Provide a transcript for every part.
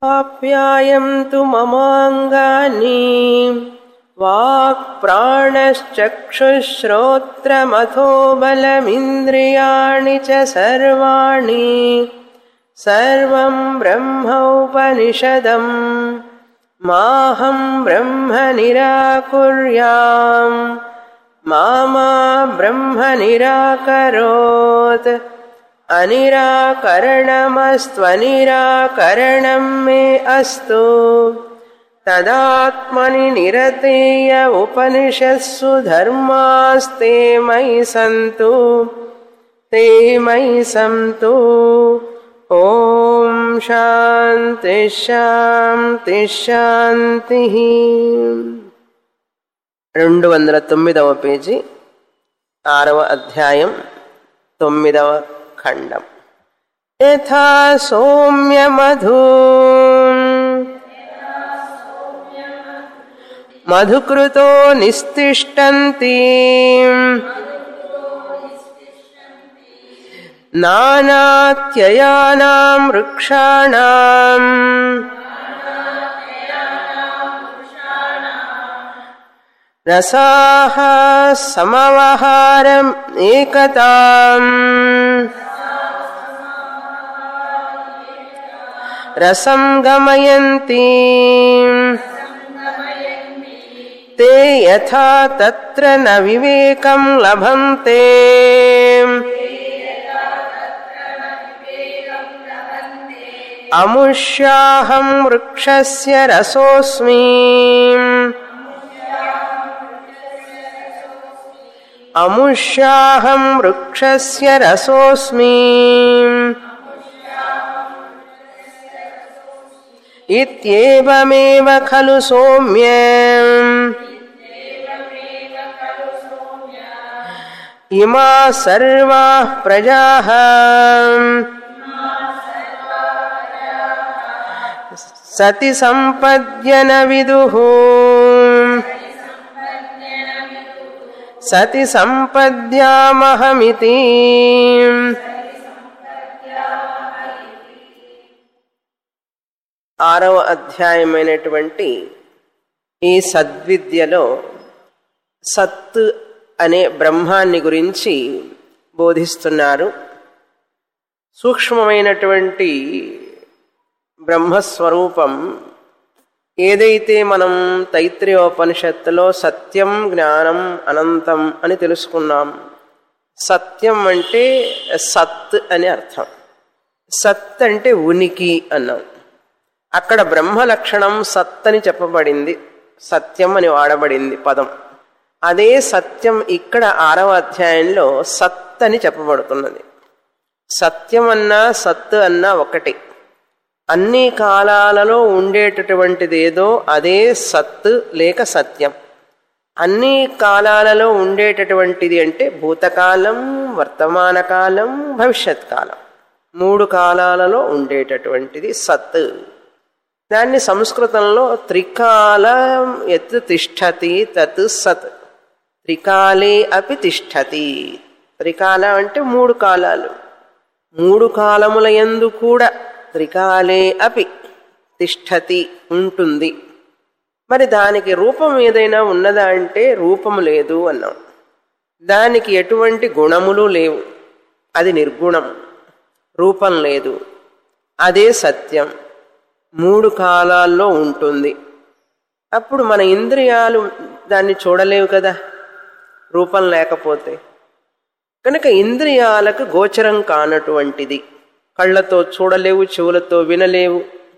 आप्यायन्तु ममाङ्गानि वाक्प्राणश्चक्षुश्रोत्रमथो बलमिन्द्रियाणि च सर्वाणि सर्वं ब्रह्मोपनिषदम् माहं ब्रह्म निराकुर्याम् मा मा ब्रह्म निराकरोत् अनिराकरणमस्त्वनिराकरणं मे अस्तु तदात्मनि निरतेय उपनिषत्सु धर्मास्ते मयि सन्तु ते मयि सन्तु ॐ శాంతి శాంతి శాంతి రెండు వందల తొమ్మిదవ పేజీ ఆరవ అధ్యాయం తొమ్మిదవ ఖండం యథా సౌమ్యమధు మధుకృతో నిస్తిష్టంతి नानात्ययानां वृक्षाणाम् रसाः समवहारम् एकताम् रसं गमयन्ति ते यथा तत्र न विवेकं लभन्ते अमुष्याहं वृक्षस्य रसोऽस्मि अमुष्याहं वृक्षस्य रसोऽस्मि इत्येवमेव खलु सौम्य इमा सर्वाः प्रजाः सति सम्पद्यन विदुः सति सम्पद्यामहमिति ఆరవ అధ్యాయమైనటువంటి ఈ సద్విద్యలో సత్ అనే బ్రహ్మాన్ని గురించి బోధిస్తున్నారు సూక్ష్మమైనటువంటి బ్రహ్మస్వరూపం ఏదైతే మనం తైత్రీయోపనిషత్తులో సత్యం జ్ఞానం అనంతం అని తెలుసుకున్నాం సత్యం అంటే సత్ అని అర్థం సత్ అంటే ఉనికి అన్నాం అక్కడ బ్రహ్మ లక్షణం సత్ అని చెప్పబడింది సత్యం అని వాడబడింది పదం అదే సత్యం ఇక్కడ ఆరవ అధ్యాయంలో సత్ అని చెప్పబడుతున్నది సత్యం అన్నా సత్ అన్నా ఒకటి అన్ని కాలాలలో ఉండేటటువంటిది ఏదో అదే సత్ లేక సత్యం అన్ని కాలాలలో ఉండేటటువంటిది అంటే భూతకాలం వర్తమాన కాలం భవిష్యత్ కాలం మూడు కాలాలలో ఉండేటటువంటిది సత్ దాన్ని సంస్కృతంలో త్రికాలం ఎత్ తిష్టతి తత్ సత్ త్రికాలే అపి తిష్టతి త్రికాలం అంటే మూడు కాలాలు మూడు కాలముల ఎందు కూడా త్రికాలే అపి తిష్టతి ఉంటుంది మరి దానికి రూపం ఏదైనా ఉన్నదా అంటే రూపం లేదు అన్నాం దానికి ఎటువంటి గుణములు లేవు అది నిర్గుణం రూపం లేదు అదే సత్యం మూడు కాలాల్లో ఉంటుంది అప్పుడు మన ఇంద్రియాలు దాన్ని చూడలేవు కదా రూపం లేకపోతే కనుక ఇంద్రియాలకు గోచరం కానటువంటిది కళ్ళతో చూడలేవు చెవులతో వినలేవు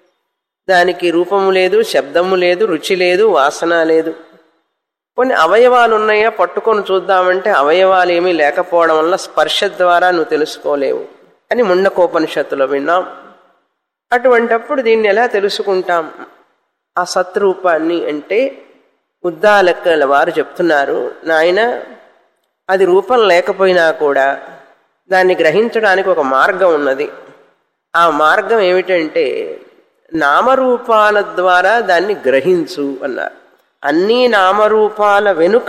దానికి రూపము లేదు శబ్దము లేదు రుచి లేదు వాసన లేదు కొన్ని అవయవాలు ఉన్నాయా పట్టుకొని చూద్దామంటే అవయవాలు ఏమీ లేకపోవడం వల్ల స్పర్శ ద్వారా నువ్వు తెలుసుకోలేవు అని ముండకోపనిషత్తులో విన్నాం అటువంటప్పుడు దీన్ని ఎలా తెలుసుకుంటాం ఆ సత్రూపాన్ని అంటే ఉద్దాలక్కల వారు చెప్తున్నారు నాయన అది రూపం లేకపోయినా కూడా దాన్ని గ్రహించడానికి ఒక మార్గం ఉన్నది ఆ మార్గం ఏమిటంటే నామరూపాల ద్వారా దాన్ని గ్రహించు అన్నారు అన్ని నామరూపాల వెనుక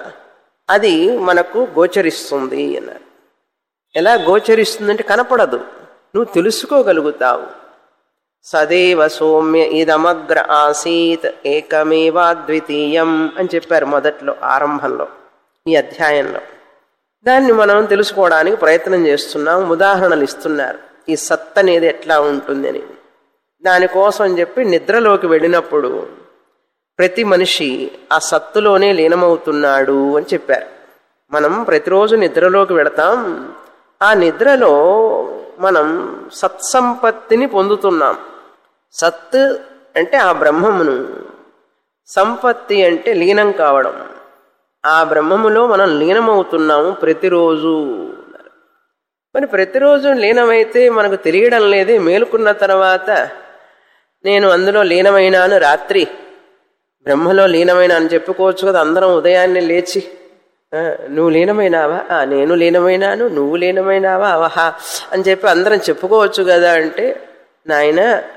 అది మనకు గోచరిస్తుంది అన్నారు ఎలా గోచరిస్తుందంటే కనపడదు నువ్వు తెలుసుకోగలుగుతావు సదేవ సౌమ్య ఇదమగ్ర ఆసీత్ ఏకమేవాద్వితీయం అని చెప్పారు మొదట్లో ఆరంభంలో ఈ అధ్యాయంలో దాన్ని మనం తెలుసుకోవడానికి ప్రయత్నం చేస్తున్నాం ఉదాహరణలు ఇస్తున్నారు ఈ సత్ అనేది ఎట్లా ఉంటుందని దానికోసం అని చెప్పి నిద్రలోకి వెళ్ళినప్పుడు ప్రతి మనిషి ఆ సత్తులోనే లీనమవుతున్నాడు అని చెప్పారు మనం ప్రతిరోజు నిద్రలోకి వెళతాం ఆ నిద్రలో మనం సత్సంపత్తిని పొందుతున్నాం సత్ అంటే ఆ బ్రహ్మమును సంపత్తి అంటే లీనం కావడం ఆ బ్రహ్మములో మనం లీనమవుతున్నాము ప్రతిరోజు మరి ప్రతిరోజు లీనమైతే మనకు తెలియడం లేదే మేలుకున్న తర్వాత నేను అందులో లీనమైనాను రాత్రి బ్రహ్మలో లీనమైన అని చెప్పుకోవచ్చు కదా అందరం ఉదయాన్నే లేచి "ఆ, నువ్వు లీనమైనావా "ఆ, నేను లీనమైనాను నువ్వు లీనమైనావా అవహా అని చెప్పి అందరం చెప్పుకోవచ్చు కదా అంటే నాయన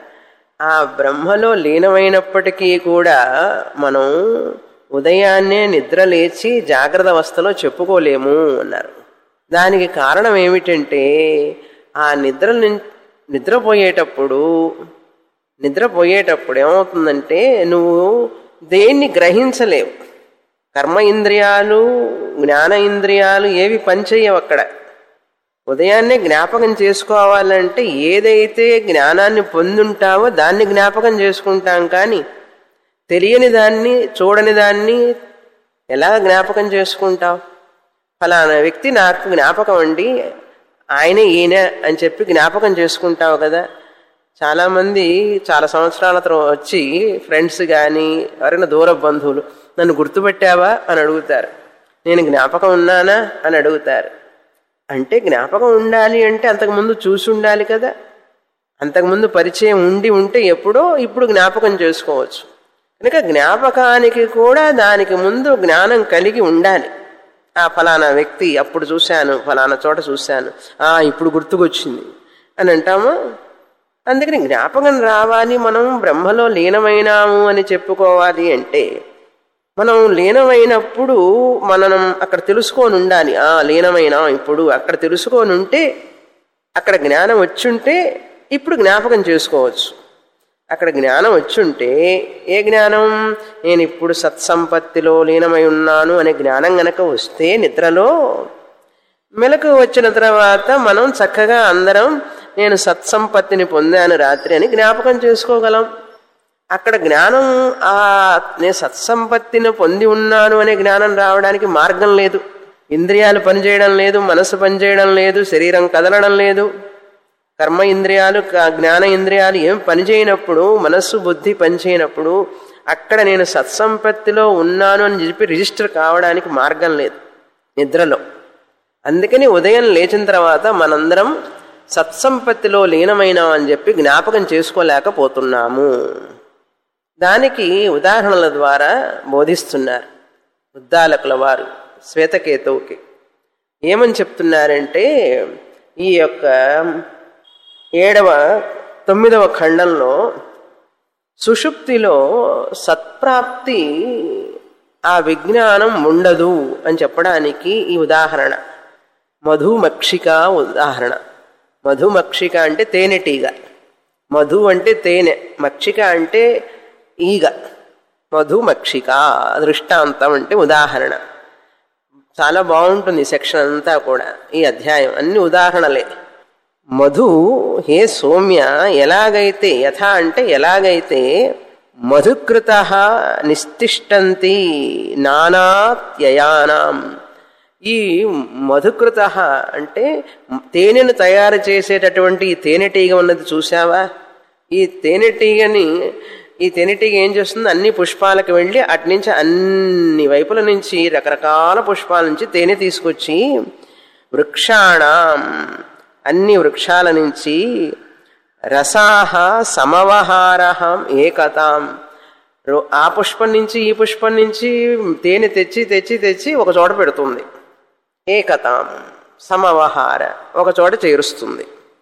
ఆ బ్రహ్మలో లీనమైనప్పటికీ కూడా మనం ఉదయాన్నే నిద్ర లేచి జాగ్రత్త అవస్థలో చెప్పుకోలేము అన్నారు దానికి కారణం ఏమిటంటే ఆ నిద్ర నిన్- నిద్రపోయేటప్పుడు నిద్రపోయేటప్పుడు ఏమవుతుందంటే నువ్వు దేన్ని గ్రహించలేవు కర్మ ఇంద్రియాలు జ్ఞాన ఇంద్రియాలు ఏవి పనిచేయవు అక్కడ ఉదయాన్నే జ్ఞాపకం చేసుకోవాలంటే ఏదైతే జ్ఞానాన్ని పొందుంటావో దాన్ని జ్ఞాపకం చేసుకుంటాం కానీ తెలియని దాన్ని చూడని దాన్ని ఎలా జ్ఞాపకం చేసుకుంటావు ఫలానా వ్యక్తి నాకు జ్ఞాపకం అండి ఆయనే ఈయన అని చెప్పి జ్ఞాపకం చేసుకుంటావు కదా చాలామంది చాలా సంవత్సరాల తర్వాత వచ్చి ఫ్రెండ్స్ కానీ ఎవరైనా దూర బంధువులు నన్ను గుర్తుపెట్టావా అని అడుగుతారు నేను జ్ఞాపకం ఉన్నానా అని అడుగుతారు అంటే జ్ఞాపకం ఉండాలి అంటే అంతకుముందు చూసి ఉండాలి కదా అంతకుముందు పరిచయం ఉండి ఉంటే ఎప్పుడో ఇప్పుడు జ్ఞాపకం చేసుకోవచ్చు కనుక జ్ఞాపకానికి కూడా దానికి ముందు జ్ఞానం కలిగి ఉండాలి ఆ ఫలానా వ్యక్తి అప్పుడు చూశాను ఫలానా చోట చూశాను ఆ ఇప్పుడు గుర్తుకొచ్చింది అని అంటామా అందుకని జ్ఞాపకం రావాలి మనం బ్రహ్మలో లీనమైనాము అని చెప్పుకోవాలి అంటే మనం లీనమైనప్పుడు మనం అక్కడ తెలుసుకొని ఉండాలి ఆ లీనమైనా ఇప్పుడు అక్కడ తెలుసుకొని ఉంటే అక్కడ జ్ఞానం వచ్చుంటే ఇప్పుడు జ్ఞాపకం చేసుకోవచ్చు అక్కడ జ్ఞానం వచ్చుంటే ఏ జ్ఞానం నేను ఇప్పుడు సత్సంపత్తిలో లీనమై ఉన్నాను అనే జ్ఞానం గనక వస్తే నిద్రలో మెలకు వచ్చిన తర్వాత మనం చక్కగా అందరం నేను సత్సంపత్తిని పొందాను రాత్రి అని జ్ఞాపకం చేసుకోగలం అక్కడ జ్ఞానం ఆ నేను సత్సంపత్తిని పొంది ఉన్నాను అనే జ్ఞానం రావడానికి మార్గం లేదు ఇంద్రియాలు పనిచేయడం లేదు మనసు పనిచేయడం లేదు శరీరం కదలడం లేదు కర్మ ఇంద్రియాలు క- జ్ఞాన ఇంద్రియాలు ఏం పనిచేయనప్పుడు మనస్సు బుద్ధి పనిచేయనప్పుడు అక్కడ నేను సత్సంపత్తిలో ఉన్నాను అని చెప్పి రిజిస్టర్ కావడానికి మార్గం లేదు నిద్రలో అందుకని ఉదయం లేచిన తర్వాత మనందరం సత్సంపత్తిలో లీనమైనాం అని చెప్పి జ్ఞాపకం చేసుకోలేకపోతున్నాము దానికి ఉదాహరణల ద్వారా బోధిస్తున్నారు ఉద్దాలకుల వారు శ్వేతకేతువుకి ఏమని చెప్తున్నారంటే ఈ యొక్క ఏడవ తొమ్మిదవ ఖండంలో సుషుప్తిలో సత్ప్రాప్తి ఆ విజ్ఞానం ఉండదు అని చెప్పడానికి ఈ ఉదాహరణ మధుమక్షిక ఉదాహరణ మధుమక్షిక అంటే తేనెటీగ మధు అంటే తేనె మక్షిక అంటే ఈగ మధుమక్షిక దృష్టాంతం అంటే ఉదాహరణ చాలా బాగుంటుంది ఈ సెక్షన్ అంతా కూడా ఈ అధ్యాయం అన్ని ఉదాహరణలే మధు హే సౌమ్య ఎలాగైతే యథా అంటే ఎలాగైతే మధుకృత నిస్తిష్టంతి నానాత్యయానాం ఈ మధుకృత అంటే తేనెను తయారు చేసేటటువంటి ఈ తేనెటీగ ఉన్నది చూసావా ఈ తేనెటీగని ఈ తేనెటీగ ఏం చేస్తుంది అన్ని పుష్పాలకు వెళ్ళి అటు నుంచి అన్ని వైపుల నుంచి రకరకాల పుష్పాల నుంచి తేనె తీసుకొచ్చి వృక్షాణం అన్ని వృక్షాల నుంచి రసాహ సమవహారహం ఏకతాం రో- ఆ పుష్పం నుంచి ఈ పుష్పం నుంచి తేనె తెచ్చి తెచ్చి తెచ్చి ఒక చోట పెడుతుంది ఏకతాం సమవహార ఒక చోట చేరుస్తుంది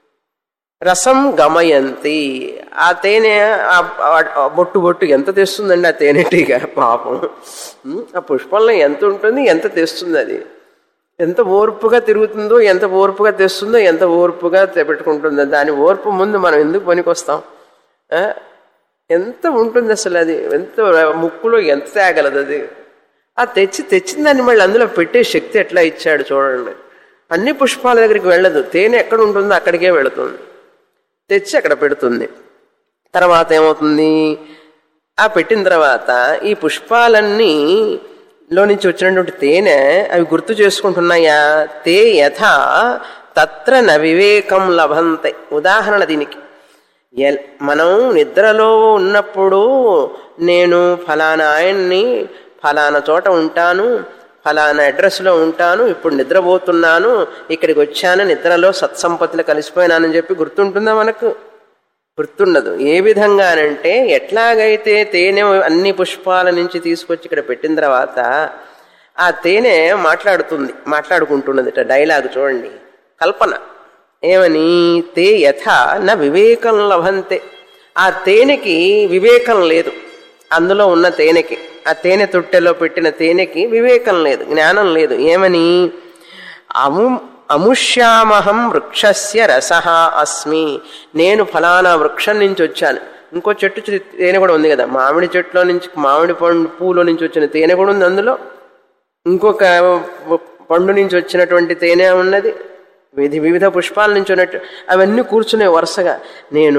రసం గమయంతి ఆ తేనె ఆ- ఆ బొట్టు బొట్టు ఎంత తెస్తుందండి ఆ తేనెటీగ పాపం ఉం? ఆ పుష్పంలో ఎంత ఉంటుంది ఎంత తెస్తుంది అది ఎంత ఓర్పుగా తిరుగుతుందో ఎంత ఓర్పుగా తెస్తుందో ఎంత ఓర్పుగా తె- పెట్టుకుంటుందో దాని ఓర్పు ముందు మనం ఎందుకు పనికొస్తాం ఆ? ఎంత ఉంటుంది అసలు అది ఎంత ముక్కులో ఎంత తేగలదు అది ఆ తెచ్చి తెచ్చిన దాన్ని మళ్ళీ అందులో పెట్టే శక్తి ఎట్లా ఇచ్చాడు చూడండి అన్ని పుష్పాల దగ్గరికి వెళ్ళదు తేనె ఎక్కడ ఉంటుందో అక్కడికే వెళుతుంది తెచ్చి అక్కడ పెడుతుంది తర్వాత ఏమవుతుంది ఆ పెట్టిన తర్వాత ఈ పుష్పాలన్నీ లో నుంచి వచ్చినటువంటి తేనె అవి గుర్తు చేసుకుంటున్నాయా తే యథ తత్ర న వివేకం లభంతే ఉదాహరణ దీనికి ఎల్- మనం నిద్రలో ఉన్నప్పుడు నేను ఫలానా ఆయన్ని ఫలానా చోట ఉంటాను ఫలానా అడ్రస్లో ఉంటాను ఇప్పుడు నిద్రపోతున్నాను ఇక్కడికి వచ్చాను నిద్రలో సత్సంపత్తిలో కలిసిపోయినానని చెప్పి గుర్తుంటుందా మనకు గుర్తుండదు ఏ విధంగానంటే ఎట్లాగైతే తేనె అన్ని పుష్పాల నుంచి తీసుకొచ్చి ఇక్కడ పెట్టిన తర్వాత ఆ తేనె మాట్లాడుతుంది మాట్లాడుకుంటున్నది ఇట్లా డైలాగ్ చూడండి కల్పన ఏమని తే యథ న వివేకం లభంతే ఆ తేనెకి వివేకం లేదు అందులో ఉన్న తేనెకి ఆ తేనె తొట్టెలో పెట్టిన తేనెకి వివేకం లేదు జ్ఞానం లేదు ఏమని అము అముష్యామహం వృక్షస్య రస అస్మి నేను ఫలానా వృక్షం నుంచి వచ్చాను ఇంకో చెట్టు చి- తేనె కూడా ఉంది కదా మామిడి చెట్టులో నుంచి మామిడి పండు పూలో నుంచి వచ్చిన తేనె కూడా ఉంది అందులో ఇంకొక పండు నుంచి వచ్చినటువంటి తేనె ఉన్నది విధి వివిధ పుష్పాల నుంచి ఉన్నట్టు అవన్నీ కూర్చునే వరుసగా నేను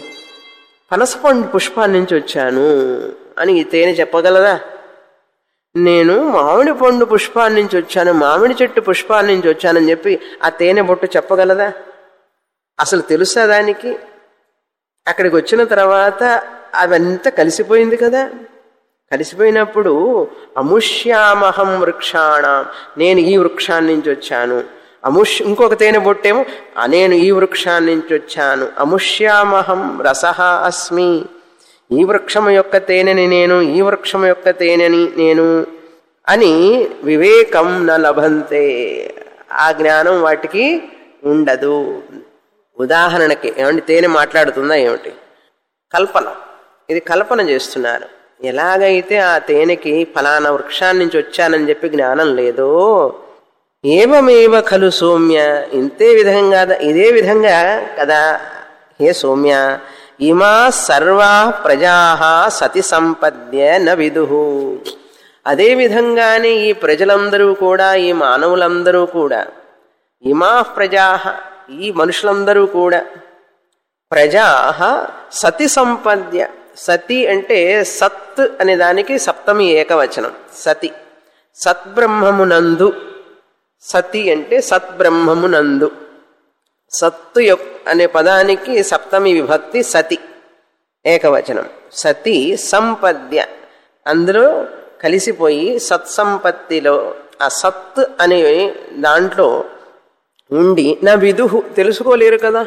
పనసపండు పుష్పాల నుంచి వచ్చాను అని ఈ తేనె చెప్పగలదా నేను మామిడి పండు పుష్పాల నుంచి వచ్చాను మామిడి చెట్టు పుష్పాల నుంచి వచ్చానని చెప్పి ఆ తేనె బొట్టు చెప్పగలదా అసలు తెలుసా దానికి అక్కడికి వచ్చిన తర్వాత అవంతా కలిసిపోయింది కదా కలిసిపోయినప్పుడు అముష్యామహం వృక్షాణం నేను ఈ వృక్షాన్ని నుంచి వచ్చాను అముష్ ఇంకొక తేనె బొట్టేమో "ఆ, నేను ఈ వృక్షాన్ని నుంచి వచ్చాను అముష్యామహం రసహ అస్మి ఈ వృక్షం యొక్క తేనెని నేను ఈ వృక్షం యొక్క తేనెని నేను అని వివేకం న లభంతే ఆ జ్ఞానం వాటికి ఉండదు ఉదాహరణకి ఏమంటే తేనె మాట్లాడుతుందా ఏమిటి కల్పన ఇది కల్పన చేస్తున్నారు ఎలాగైతే ఆ తేనెకి ఫలానా వృక్షాన్ని నుంచి వచ్చానని చెప్పి జ్ఞానం లేదో ఏమేవ ఖలు సౌమ్య ఇంతే విధంగా ఇదే విధంగా కదా హే సౌమ్య ఇమా సర్వా ప్రజా సతి సంపద్య న విదు అదే విధంగానే ఈ ప్రజలందరూ కూడా ఈ మానవులందరూ కూడా ఇమా ప్రజా ఈ మనుషులందరూ కూడా ప్రజా సతి సంపద్య సతి అంటే సత్ అనే దానికి సప్తమి ఏకవచనం సతి సద్బ్రహ్మమునందు సతి అంటే సద్బ్రహ్మమునందు సత్తు యొక్ అనే పదానికి సప్తమి విభక్తి సతి ఏకవచనం సతి సంపద్య అందులో కలిసిపోయి సత్సంపత్తిలో ఆ సత్ అనే దాంట్లో ఉండి నా విదుహు తెలుసుకోలేరు కదా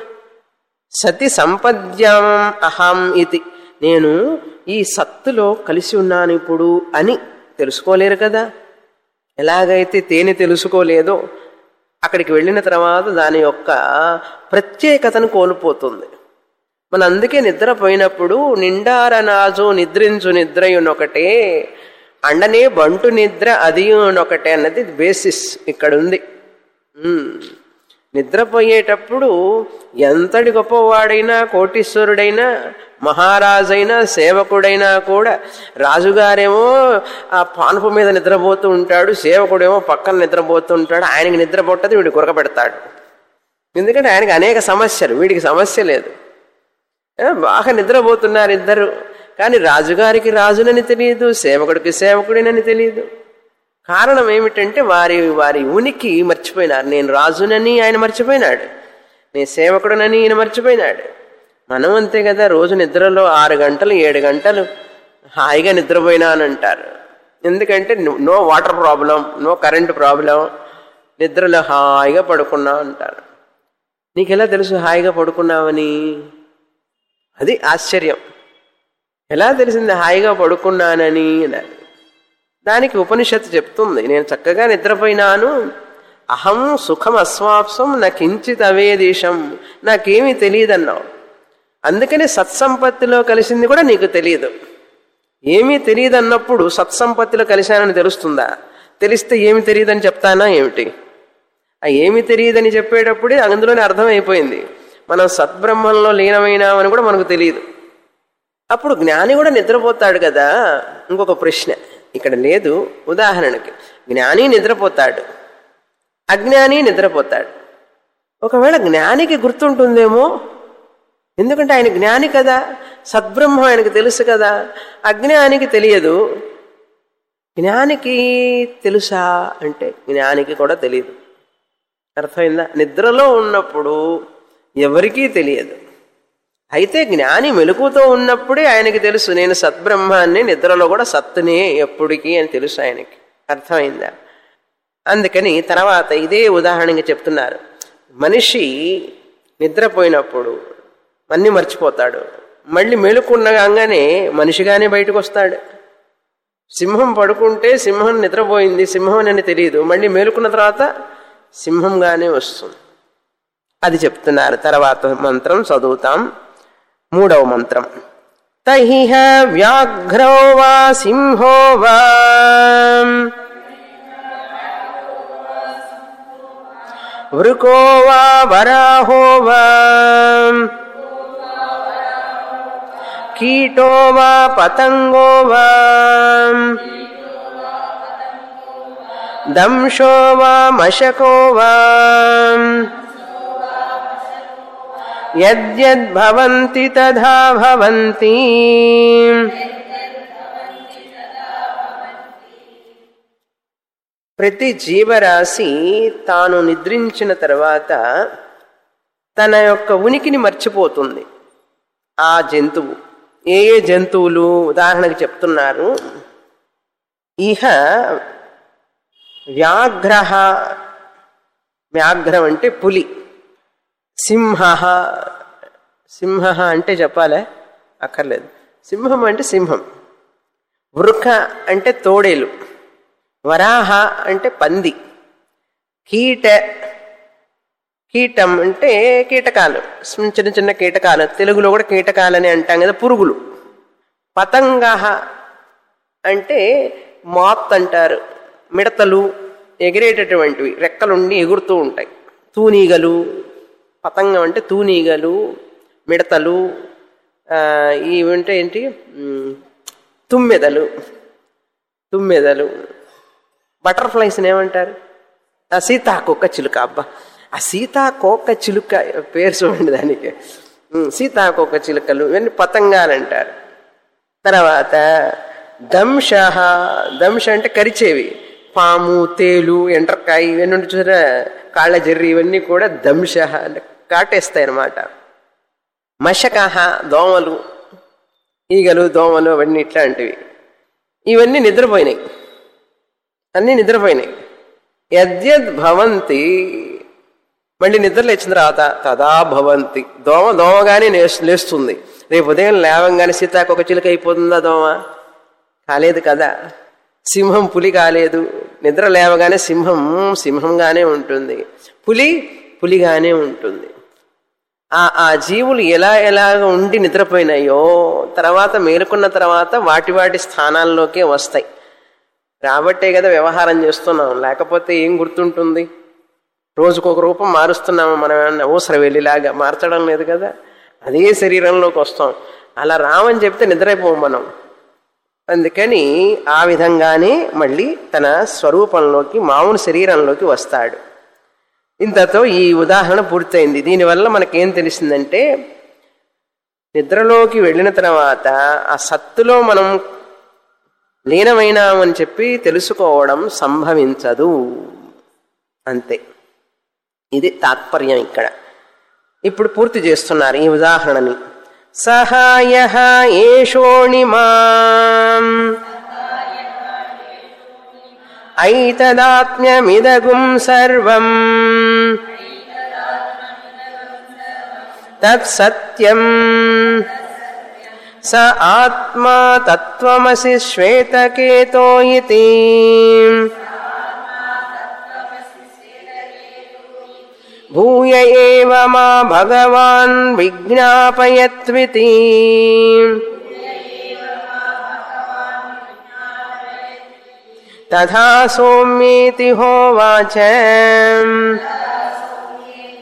సతి సంపద్యం అహం ఇది నేను ఈ సత్తులో కలిసి ఉన్నాను ఇప్పుడు అని తెలుసుకోలేరు కదా ఎలాగైతే తేనె తెలుసుకోలేదో అక్కడికి వెళ్ళిన తర్వాత దాని యొక్క ప్రత్యేకతను కోల్పోతుంది మన అందుకే నిద్రపోయినప్పుడు నిండారనాజు నిద్రించు నిద్రయునొకటే అండనే బంటు నిద్ర అదియునొకటే అన్నది బేసిస్ ఇక్కడ ఉంది ఉమ్. నిద్రపోయేటప్పుడు ఎంతటి గొప్పవాడైనా కోటీశ్వరుడైనా మహారాజైనా సేవకుడైనా కూడా రాజుగారేమో ఆ పానుపు మీద నిద్రపోతూ ఉంటాడు సేవకుడేమో పక్కన నిద్రపోతూ ఉంటాడు ఆయనకి నిద్ర పుట్టదు వీడు గురక పెడతాడు ఎందుకంటే ఆయనకి అనేక సమస్యలు వీడికి సమస్య లేదు ఏ, బాగా నిద్రపోతున్నారు ఇద్దరు కానీ రాజుగారికి రాజునని తెలియదు సేవకుడికి సేవకుడినని తెలియదు కారణం ఏమిటంటే వారి వారి ఉనికి మర్చిపోయినారు నేను రాజునని ఆయన మర్చిపోయినాడు నేను సేవకుడనని ఈయన మర్చిపోయినాడు మనం అంతే కదా రోజు నిద్రలో ఆరు గంటలు ఏడు గంటలు హాయిగా నిద్రపోయినానంటారు ఎందుకంటే no water problem no current problem నిద్రలో హాయిగా పడుకున్నా అంటారు నీకెలా తెలుసు హాయిగా పడుకున్నావని అది ఆశ్చర్యం ఎలా తెలిసింది హాయిగా పడుకున్నానని అన్నారు దానికి ఉపనిషత్తు చెప్తుంది నేను చక్కగా నిద్రపోయినాను అహం సుఖం అస్వాప్సం నా కించిత్ అవేదేశం నాకేమీ తెలియదన్నావు అందుకని సత్సంపత్తిలో కలిసింది కూడా నీకు తెలియదు ఏమీ తెలియదు అన్నప్పుడు సత్సంపత్తిలో కలిశానని తెలుస్తుందా తెలిస్తే ఏమి తెలియదని చెప్తానా ఏమిటి ఆ ఏమి తెలియదని చెప్పేటప్పుడే అందులోనే అర్థమైపోయింది మనం సద్బ్రహ్మంలో లీనమైనామని కూడా మనకు తెలియదు అప్పుడు జ్ఞాని కూడా నిద్రపోతాడు కదా ఇంకొక ప్రశ్న ఇక్కడ లేదు ఉదాహరణకి జ్ఞాని నిద్రపోతాడు అజ్ఞాని నిద్రపోతాడు ఒకవేళ జ్ఞానికి గుర్తుంటుందేమో ఎందుకంటే ఆయన జ్ఞాని కదా సద్బ్రహ్మం ఆయనకు తెలుసు కదా అజ్ఞానికి తెలియదు జ్ఞానికి తెలుసా అంటే జ్ఞానికి కూడా తెలియదు అర్థమైందా నిద్రలో ఉన్నప్పుడు ఎవరికీ తెలియదు అయితే జ్ఞాని మెలకుతో ఉన్నప్పుడే ఆయనకి తెలుసు నేను సద్బ్రహ్మాన్ని నిద్రలో కూడా సత్తునే ఎప్పటికీ అని తెలుసు ఆయనకి అర్థమైందా అందుకని తర్వాత ఇదే ఉదాహరణగా చెప్తున్నారు మనిషి నిద్రపోయినప్పుడు అన్నీ మర్చిపోతాడు మళ్ళీ మెలుకున్నగానే మనిషిగానే బయటకు వస్తాడు సింహం పడుకుంటే సింహం నిద్రపోయింది సింహం అని తెలియదు మళ్ళీ మేలుకున్న తర్వాత సింహంగానే వస్తుంది అది చెప్తున్నారు తర్వాత మంత్రం చదువుతాం మూడవ మంత్రం తహిహ వ్యాఘ్రో వా సింహో వా వృకో వా వరాహో వా కీటో వా పతంగో వా దంశో వా మశకో వా యద్యద్భవంతి తథా భవంతి ప్రతి జీవరాశి తాను నిద్రించిన తర్వాత తన యొక్క ఉనికిని మర్చిపోతుంది ఆ జంతువు ఏ ఏ జంతువులు ఉదాహరణకు చెప్తున్నారు ఇహ వ్యాఘ్ర వ్యాఘ్రం అంటే పులి సింహ సింహ అంటే చెప్పాలే అక్కర్లేదు సింహం అంటే సింహం వృక అంటే తోడేలు వరాహ అంటే పంది కీట కీటం అంటే కీటకాలు చిన్న చిన్న కీటకాలు తెలుగులో కూడా కీటకాలని అంటాం కదా పురుగులు పతంగ అంటే మాత్ అంటారు మిడతలు ఎగిరేటటువంటివి రెక్కలుండి ఎగురుతూ ఉంటాయి తూనీగలు పతంగం అంటే తూనీగలు మిడతలు ఇవి అంటే ఏంటి తుమ్మెదలు తుమ్మెదలు బటర్ఫ్లైస్ని ఏమంటారు ఆ సీతాకోక చిలుక అబ్బా ఆ సీతాకోక చిలుక పేరు చూడండి దానికి సీతాకోక చిలుకలు ఇవన్నీ పతంగాలు అంటారు తర్వాత దంశ దంశ అంటే కరిచేవి పాము తేలు ఎండ్రకాయ ఇవన్నీ ఉంటే చూసారా కాళ్ళ జర్రి ఇవన్నీ కూడా దంశ అంటే కాటేస్తాయి అన్నమాట మశకహ దోమలు ఈగలు దోమలు అవన్నీ ఇట్లాంటివి ఇవన్నీ నిద్రపోయినాయి అన్నీ నిద్రపోయినాయి యద్యద్ భవంతి మళ్ళీ నిద్ర లేచిన తర్వాత తదా భవంతి దోమ దోమగానే లేస్తుంది రేపు ఉదయం లేవంగానే సీతాకొక చిలుక అయిపోతుందా దోమ కాలేదు కదా సింహం పులి కాలేదు నిద్ర లేవగానే సింహం సింహంగానే ఉంటుంది పులి పులిగానే ఉంటుంది ఆ ఆ జీవులు ఎలా ఎలాగ ఉండి నిద్రపోయినాయో తర్వాత మేలుకున్న తర్వాత వాటి వాటి స్థానాల్లోకే వస్తాయి రాబట్టే కదా వ్యవహారం చేస్తున్నాం లేకపోతే ఏం గుర్తుంటుంది రోజుకొక రూపం మారుస్తున్నాము మనం ఏమన్నా ఊసర వెళ్ళిలాగా మార్చడం లేదు కదా అదే శరీరంలోకి వస్తాం అలా రామని చెప్తే నిద్రైపోం మనం అందుకని ఆ విధంగానే మళ్ళీ తన స్వరూపంలోకి మామూలు శరీరంలోకి వస్తాడు ఇంతతో ఈ ఉదాహరణ పూర్తయింది దీనివల్ల మనకేం తెలిసిందంటే నిద్రలోకి వెళ్ళిన తర్వాత ఆ సత్తులో మనం లీనమైనామని చెప్పి తెలుసుకోవడం సంభవించదు అంతే ఇది తాత్పర్యం ఇక్కడ ఇప్పుడు పూర్తి చేస్తున్నారు ఈ ఉదాహరణని సహాయ ఏషోణిమా ఐతదాత్మ్యమిదగుం సర్వం తత్సత్యం స ఆత్మా తత్వమసి శ్వేతకేతో ఇతి భూయ ఏవ మా భగవాన్ విజ్ఞాపయత్వితి తథా సౌమ్యేతి హోవాచ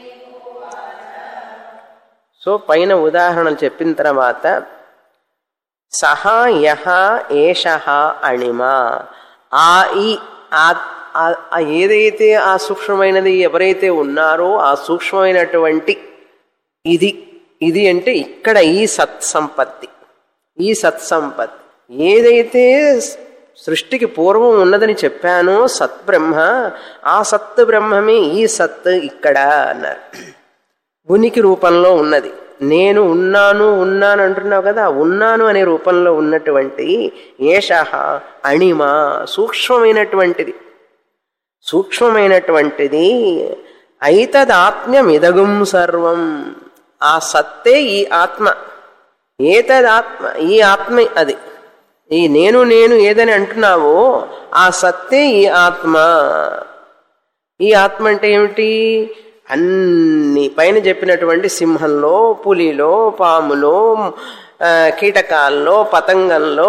సో పైన ఉదాహరణలు చెప్పిన తర్వాత సహ యహ ఏష అణిమ ఆ ఈ ఆ- ఆ- ఆ ఏదైతే ఆ సూక్ష్మమైనది ఎవరైతే ఉన్నారో ఆ సూక్ష్మమైనటువంటి ఇది ఇది అంటే ఇక్కడ ఈ సత్సంపత్తి ఈ సత్సంపత్తి ఏదైతే సృష్టికి పూర్వం ఉన్నదని చెప్పానో సత్బ్రహ్మ ఆ సత్ బ్రహ్మమే ఈ సత్ ఇక్కడ అన్నారు ఉనికి రూపంలో ఉన్నది నేను ఉన్నాను ఉన్నాను అంటున్నావు కదా ఆ ఉన్నాను అనే రూపంలో ఉన్నటువంటి ఏష అణిమ సూక్ష్మమైనటువంటిది సూక్ష్మమైనటువంటిది ఐతదాత్మ్యమిదగుం సర్వం ఆ సత్తే ఈ ఆత్మ ఏతదాత్మ ఈ ఆత్మ అది ఈ నేను నేను ఏదని అంటున్నావో ఆ సత్తే ఈ ఆత్మ ఈ ఆత్మ అంటే ఏమిటి అన్ని పైన చెప్పినటువంటి సింహంలో పులిలో పాములో ఆ, కీటకాల్లో పతంగంలో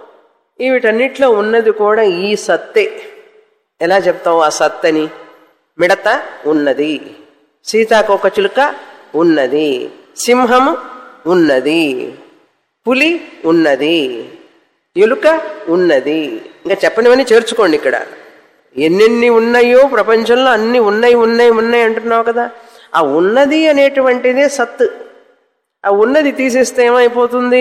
ఈ వీటన్నిటిలో ఉన్నది కూడా ఈ సత్తే ఎలా చెప్తావు ఆ సత్తని మిడత ఉన్నది సీతాకోక చిలుక ఉన్నది సింహము ఉన్నది పులి ఉన్నది ఎలుక ఉన్నది ఇంకా చెప్పనివన్నీ చేర్చుకోండి ఇక్కడ ఎన్నెన్ని ఉన్నాయో ప్రపంచంలో అన్ని ఉన్నాయి ఉన్నాయి ఉన్నాయి అంటున్నావు కదా ఆ ఉన్నది అనేటువంటిదే సత్ ఆ ఉన్నది తీసేస్తే ఏమైపోతుంది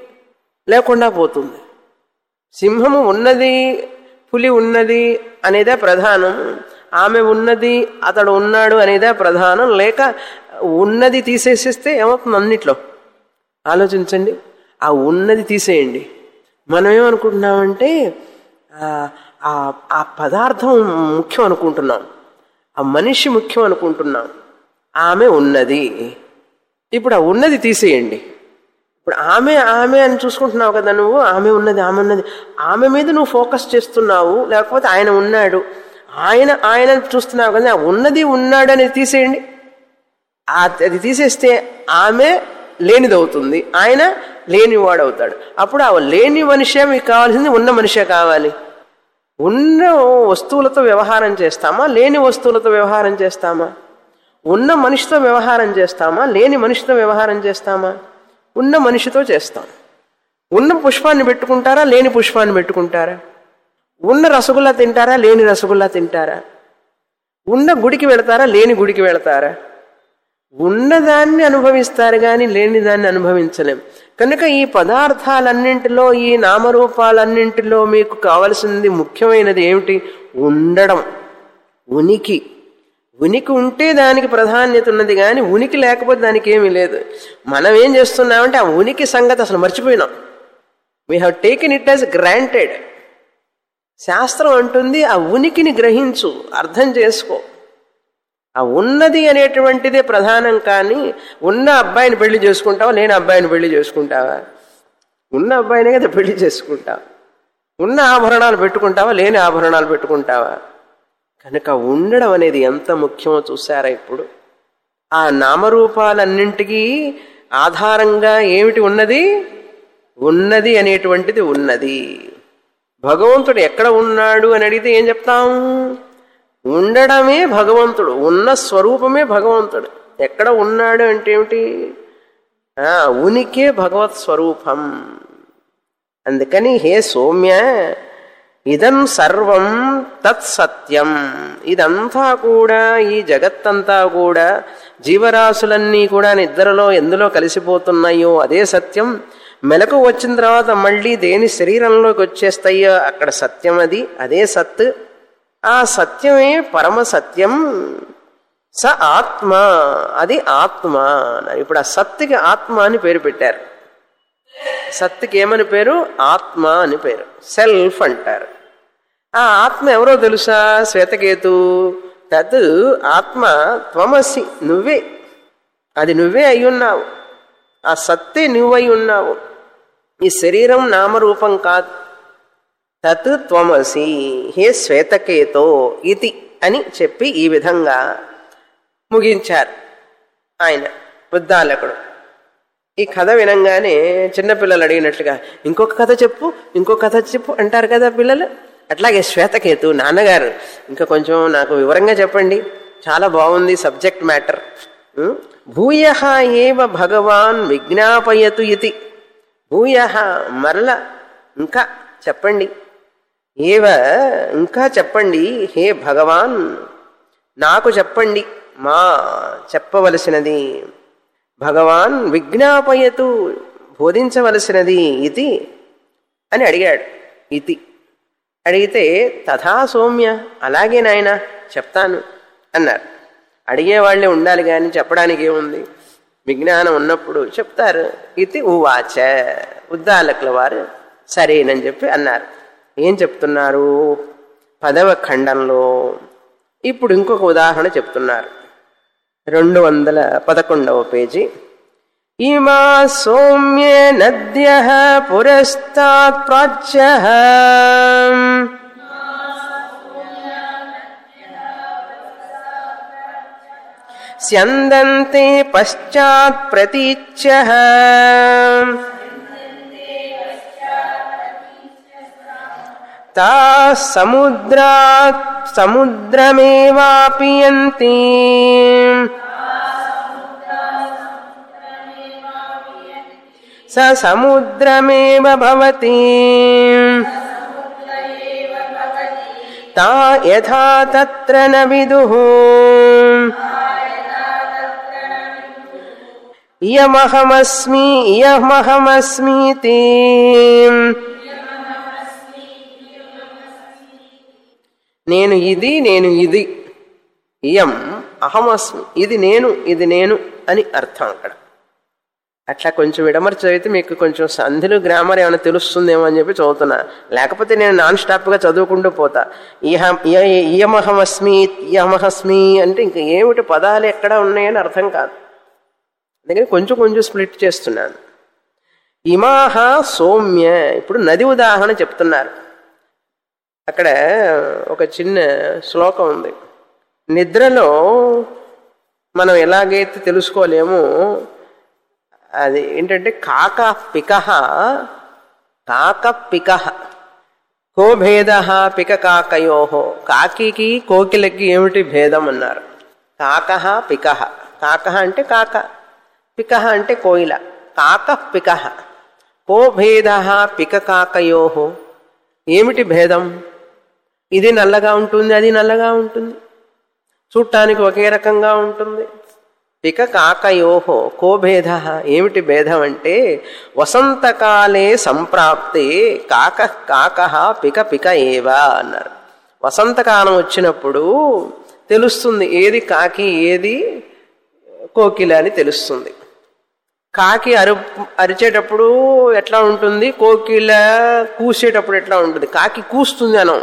లేకుండా పోతుంది సింహము ఉన్నది పులి ఉన్నది అనేదే ప్రధానం ఆమె ఉన్నది అతడు ఉన్నాడు అనేదే ప్రధానం లేక ఉన్నది తీసేసేస్తే ఏమవుతుంది అన్నిట్లో ఆలోచించండి ఆ ఉన్నది తీసేయండి మనం ఏమనుకుంటున్నామంటే ఆ- ఆ- ఆ పదార్థం ముఖ్యం అనుకుంటున్నాం ఆ మనిషి ముఖ్యం అనుకుంటున్నాం ఆమె ఉన్నది ఇప్పుడు ఆ ఉన్నది తీసేయండి ఇప్పుడు ఆమె ఆమె అని చూసుకుంటున్నావు కదా నువ్వు ఆమె ఉన్నది ఆమె ఉన్నది ఆమె మీద నువ్వు ఫోకస్ చేస్తున్నావు లేకపోతే ఆయన ఉన్నాడు ఆయన ఆయన చూస్తున్నావు కదా ఆ ఉన్నది ఉన్నాడు అనేది తీసేయండి ఆ- అది తీసేస్తే ఆమె లేనిదవుతుంది ఆయన లేనివాడు అవుతాడు అప్పుడు ఆ లేని మనిషే మీకు కావాల్సింది ఉన్న మనిషే కావాలి ఉన్న వస్తువులతో వ్యవహారం చేస్తామా లేని వస్తువులతో వ్యవహారం చేస్తామా ఉన్న మనిషితో వ్యవహారం చేస్తామా లేని మనిషితో వ్యవహారం చేస్తామా ఉన్న మనిషితో చేస్తాం ఉన్న పుష్పాన్ని పెట్టుకుంటారా లేని పుష్పాన్ని పెట్టుకుంటారా ఉన్న రసగుల్లా తింటారా లేని రసగుల్లా తింటారా ఉన్న గుడికి వెళతారా లేని గుడికి వెళతారా ఉన్నదాన్ని అనుభవిస్తారు కానీ లేని దాన్ని అనుభవించలేం కనుక ఈ పదార్థాలన్నింటిలో ఈ నామరూపాలన్నింటిలో మీకు కావలసింది ముఖ్యమైనది ఏమిటి ఉండడం ఉనికి ఉనికి ఉంటే దానికి ప్రాధాన్యత ఉన్నది కానీ ఉనికి లేకపోతే దానికి ఏమీ లేదు మనం ఏం చేస్తున్నామంటే ఆ ఉనికి సంగతి అసలు మర్చిపోయినాం we have taken it as granted శాస్త్రం అంటుంది ఆ ఉనికిని గ్రహించు అర్థం చేసుకో ఆ ఉన్నది అనేటువంటిదే ప్రధానం కానీ ఉన్న అబ్బాయిని పెళ్లి చేసుకుంటావా లేని అబ్బాయిని పెళ్లి చేసుకుంటావా ఉన్న అబ్బాయినే కదా పెళ్లి చేసుకుంటావు ఉన్న ఆభరణాలు పెట్టుకుంటావా లేని ఆభరణాలు పెట్టుకుంటావా కనుక ఉండడం అనేది ఎంత ముఖ్యమో చూసారా ఇప్పుడు ఆ నామరూపాలన్నింటికీ ఆధారంగా ఏమిటి ఉన్నది ఉన్నది అనేటువంటిది ఉన్నది భగవంతుడు ఎక్కడ ఉన్నాడు అని అడిగితే ఏం చెప్తాం ఉండడమే భగవంతుడు ఉన్న స్వరూపమే భగవంతుడు ఎక్కడ ఉన్నాడు అంటే ఏమిటి ఆ, ఉనికే భగవత్ స్వరూపం అందుకని హే సౌమ్య ఇదం సర్వం తత్సత్యం ఇదంతా కూడా ఈ జగత్తంతా కూడా జీవరాశులన్నీ కూడా నిద్రలో ఎందులో కలిసిపోతున్నాయో అదే సత్యం మెలకు వచ్చిన తర్వాత మళ్ళీ దేని శరీరంలోకి వచ్చేస్తాయో అక్కడ సత్యం అది అదే సత్ ఆ సత్యమే పరమ సత్యం స ఆత్మ అది ఆత్మ అన్నారు ఇప్పుడు ఆ సత్తుకి ఆత్మ అని పేరు పెట్టారు సత్తుకి ఏమని పేరు ఆత్మ అని పేరు సెల్ఫ్ అంటారు ఆ ఆత్మ ఎవరో తెలుసా శ్వేతకేతు తద్ ఆత్మ త్వమసి నువ్వే అది నువ్వే అయి ఉన్నావు ఆ సత్తే నువ్వై ఉన్నావు ఈ శరీరం నామరూపం కాదు తత్ త్వమసి హే శ్వేతకేతో ఇది అని చెప్పి ఈ విధంగా ముగించారు ఆయన ఉద్దాలకుడు ఈ కథ వినంగానే చిన్నపిల్లలు అడిగినట్లుగా ఇంకొక కథ చెప్పు ఇంకొక కథ చెప్పు అంటారు కదా పిల్లలు అట్లాగే శ్వేతకేతు నాన్నగారు ఇంకా కొంచెం నాకు వివరంగా చెప్పండి చాలా బాగుంది సబ్జెక్ట్ మ్యాటర్ భూయ ఏవ భగవాన్ విజ్ఞాపయతు ఇది భూయ మరల ఇంకా చెప్పండి ఏవ ఇంకా చెప్పండి హే భగవాన్ నాకు చెప్పండి మా చెప్పవలసినది భగవాన్ విజ్ఞాపయతు బోధించవలసినది ఇది అని అడిగాడు ఇది అడిగితే తథా సౌమ్య అలాగే నాయన చెప్తాను అన్నారు అడిగేవాళ్ళే ఉండాలి కానీ చెప్పడానికి ఏముంది విజ్ఞానం ఉన్నప్పుడు చెప్తారు ఇది ఉవాచ ఉద్దాలకుల వారు సరేనని చెప్పి అన్నారు ఏం చెప్తున్నారు పదవ ఖండంలో ఇప్పుడు ఇంకొక ఉదాహరణ చెప్తున్నారు రెండు వందల పదకొండవ పేజీ ఇమా సౌమ్య నద్య పురస్తాత్ ప్రాచ్య స్యందంతే పశ్చాత్ ప్రతీచ్య తా సముద్రాత్ సముద్రమేవాపియంతి స సముద్రమేవ భవతి తా యథా తత్ర న విదుః ఇయమహమస్మి ఇయమహమస్మీతి నేను ఇది నేను ఇది ఇయం అహమస్మి ఇది నేను ఇది నేను అని అర్థం అక్కడ అట్లా కొంచెం విడమర్చి చదివితే మీకు కొంచెం సంధిలు గ్రామర్ ఏమైనా తెలుస్తుందేమో అని చెప్పి చదువుతున్నా లేకపోతే నేను నాన్ స్టాప్గా చదువుకుంటూ పోతా ఇహ ఇయ- ఇయమహమస్మి ఇయమహస్మి అంటే ఇంక ఏమిటి పదాలు ఎక్కడ ఉన్నాయని అర్థం కాదు అందుకని కొంచెం కొంచెం స్ప్లిట్ చేస్తున్నాను ఇమాహ సౌమ్య ఇప్పుడు నది ఉదాహరణ చెప్తున్నారు అక్కడ ఒక చిన్న శ్లోకం ఉంది నిద్రలో మనం ఎలాగైతే తెలుసుకోలేమో అది ఏంటంటే కాక పికహ కాక పికహ కో భేద పిక కాకయోహో కాకికి కోకిలకి ఏమిటి భేదం అన్నారు కాకహ పికహ కాకహ అంటే కాక పికహ అంటే కోయిల కాక పికహ కో భేద పిక కాకయోహో ఏమిటి భేదం ఇది నల్లగా ఉంటుంది అది నల్లగా ఉంటుంది చూడటానికి ఒకే రకంగా ఉంటుంది పిక కాకయోహో కో భేద ఏమిటి భేదం అంటే వసంతకాలే సంప్రాప్తే కాక కాక పిక పిక ఏవా అన్నారు వసంతకాలం వచ్చినప్పుడు తెలుస్తుంది ఏది కాకి ఏది కోకిల అని తెలుస్తుంది కాకి అరు అరిచేటప్పుడు ఎట్లా ఉంటుంది కోకిల కూసేటప్పుడు ఎట్లా ఉంటుంది కాకి కూస్తుంది అనం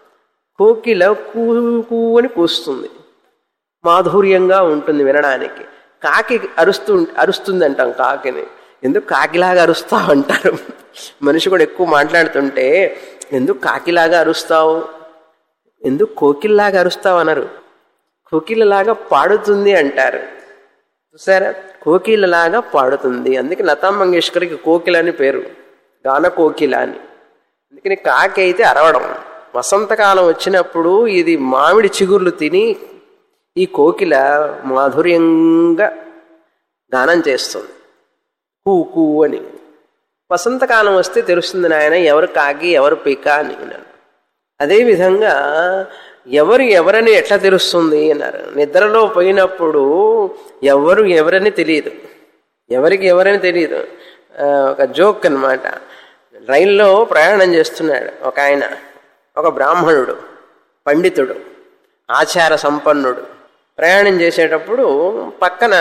కోకిల కూ కూ అని కూస్తుంది మాధుర్యంగా ఉంటుంది వినడానికి కాకి అరుస్తూ అరుస్తుంది అంటాం కాకిని ఎందుకు కాకిలాగా అరుస్తావు అంటారు మనిషి కూడా ఎక్కువ మాట్లాడుతుంటే ఎందుకు కాకిలాగా అరుస్తావు ఎందుకు కోకిల్లాగా అరుస్తావు అనరు కోకిలలాగా పాడుతుంది అంటారు చూసారా కోకిలలాగా పాడుతుంది అందుకే లతా మంగేష్కర్కి కోకిల అని పేరు గాన కోకిల అని అందుకని కాకి అయితే అరవడం వసంతకాలం వచ్చినప్పుడు ఇది మామిడి చిగుర్లు తిని ఈ కోకిల మాధుర్యంగా గానం చేస్తుంది కూ కూ అని వసంతకాలం వస్తే తెలుస్తుంది నాయన ఎవరు కాకి ఎవరు పిక అని అన్నాడు అదేవిధంగా ఎవరు ఎవరని ఎట్లా తెలుస్తుంది అన్నారు నిద్రలో పోయినప్పుడు ఎవరు ఎవరని తెలియదు ఎవరికి ఎవరని తెలియదు ఆ, ఒక జోక్ అన్నమాట రైల్లో ప్రయాణం చేస్తున్నాడు ఒక ఆయన ఒక బ్రాహ్మణుడు పండితుడు ఆచార సంపన్నుడు ప్రయాణం చేసేటప్పుడు పక్కన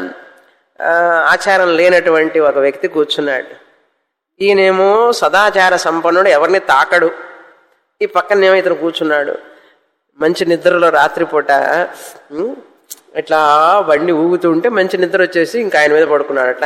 ఆ, ఆచారం లేనటువంటి ఒక వ్యక్తి కూర్చున్నాడు ఈయనేమో సదాచార సంపన్నుడు ఎవరిని తాకడు ఈ పక్కనేమో ఇతను కూర్చున్నాడు మంచి నిద్రలో రాత్రిపూట ఉమ్, ఇట్లా బండి ఊగుతుంటే మంచి నిద్ర వచ్చేసి ఇంకా ఆయన మీద పడుకున్నాడు అట్లా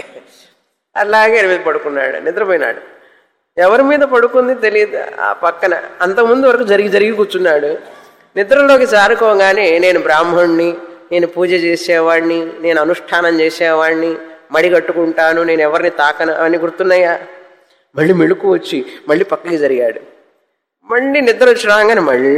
అలాగే ఆయన మీద పడుకున్నాడు నిద్రపోయినాడు ఎవరి మీద పడుకుంది తెలియదు ఆ పక్కన అంతకుముందు వరకు జరిగి జరిగి కూర్చున్నాడు నిద్రలోకి జారుకోగానే నేను బ్రాహ్మణ్ణి నేను పూజ చేసేవాడిని నేను అనుష్ఠానం చేసేవాడిని మడి కట్టుకుంటాను నేను ఎవరిని తాకను అని గుర్తున్నాయా మళ్ళీ మెళుకు వచ్చి మళ్ళీ పక్కకి జరిగాడు మళ్ళీ నిద్ర వచ్చి రాగానే మళ్ళీ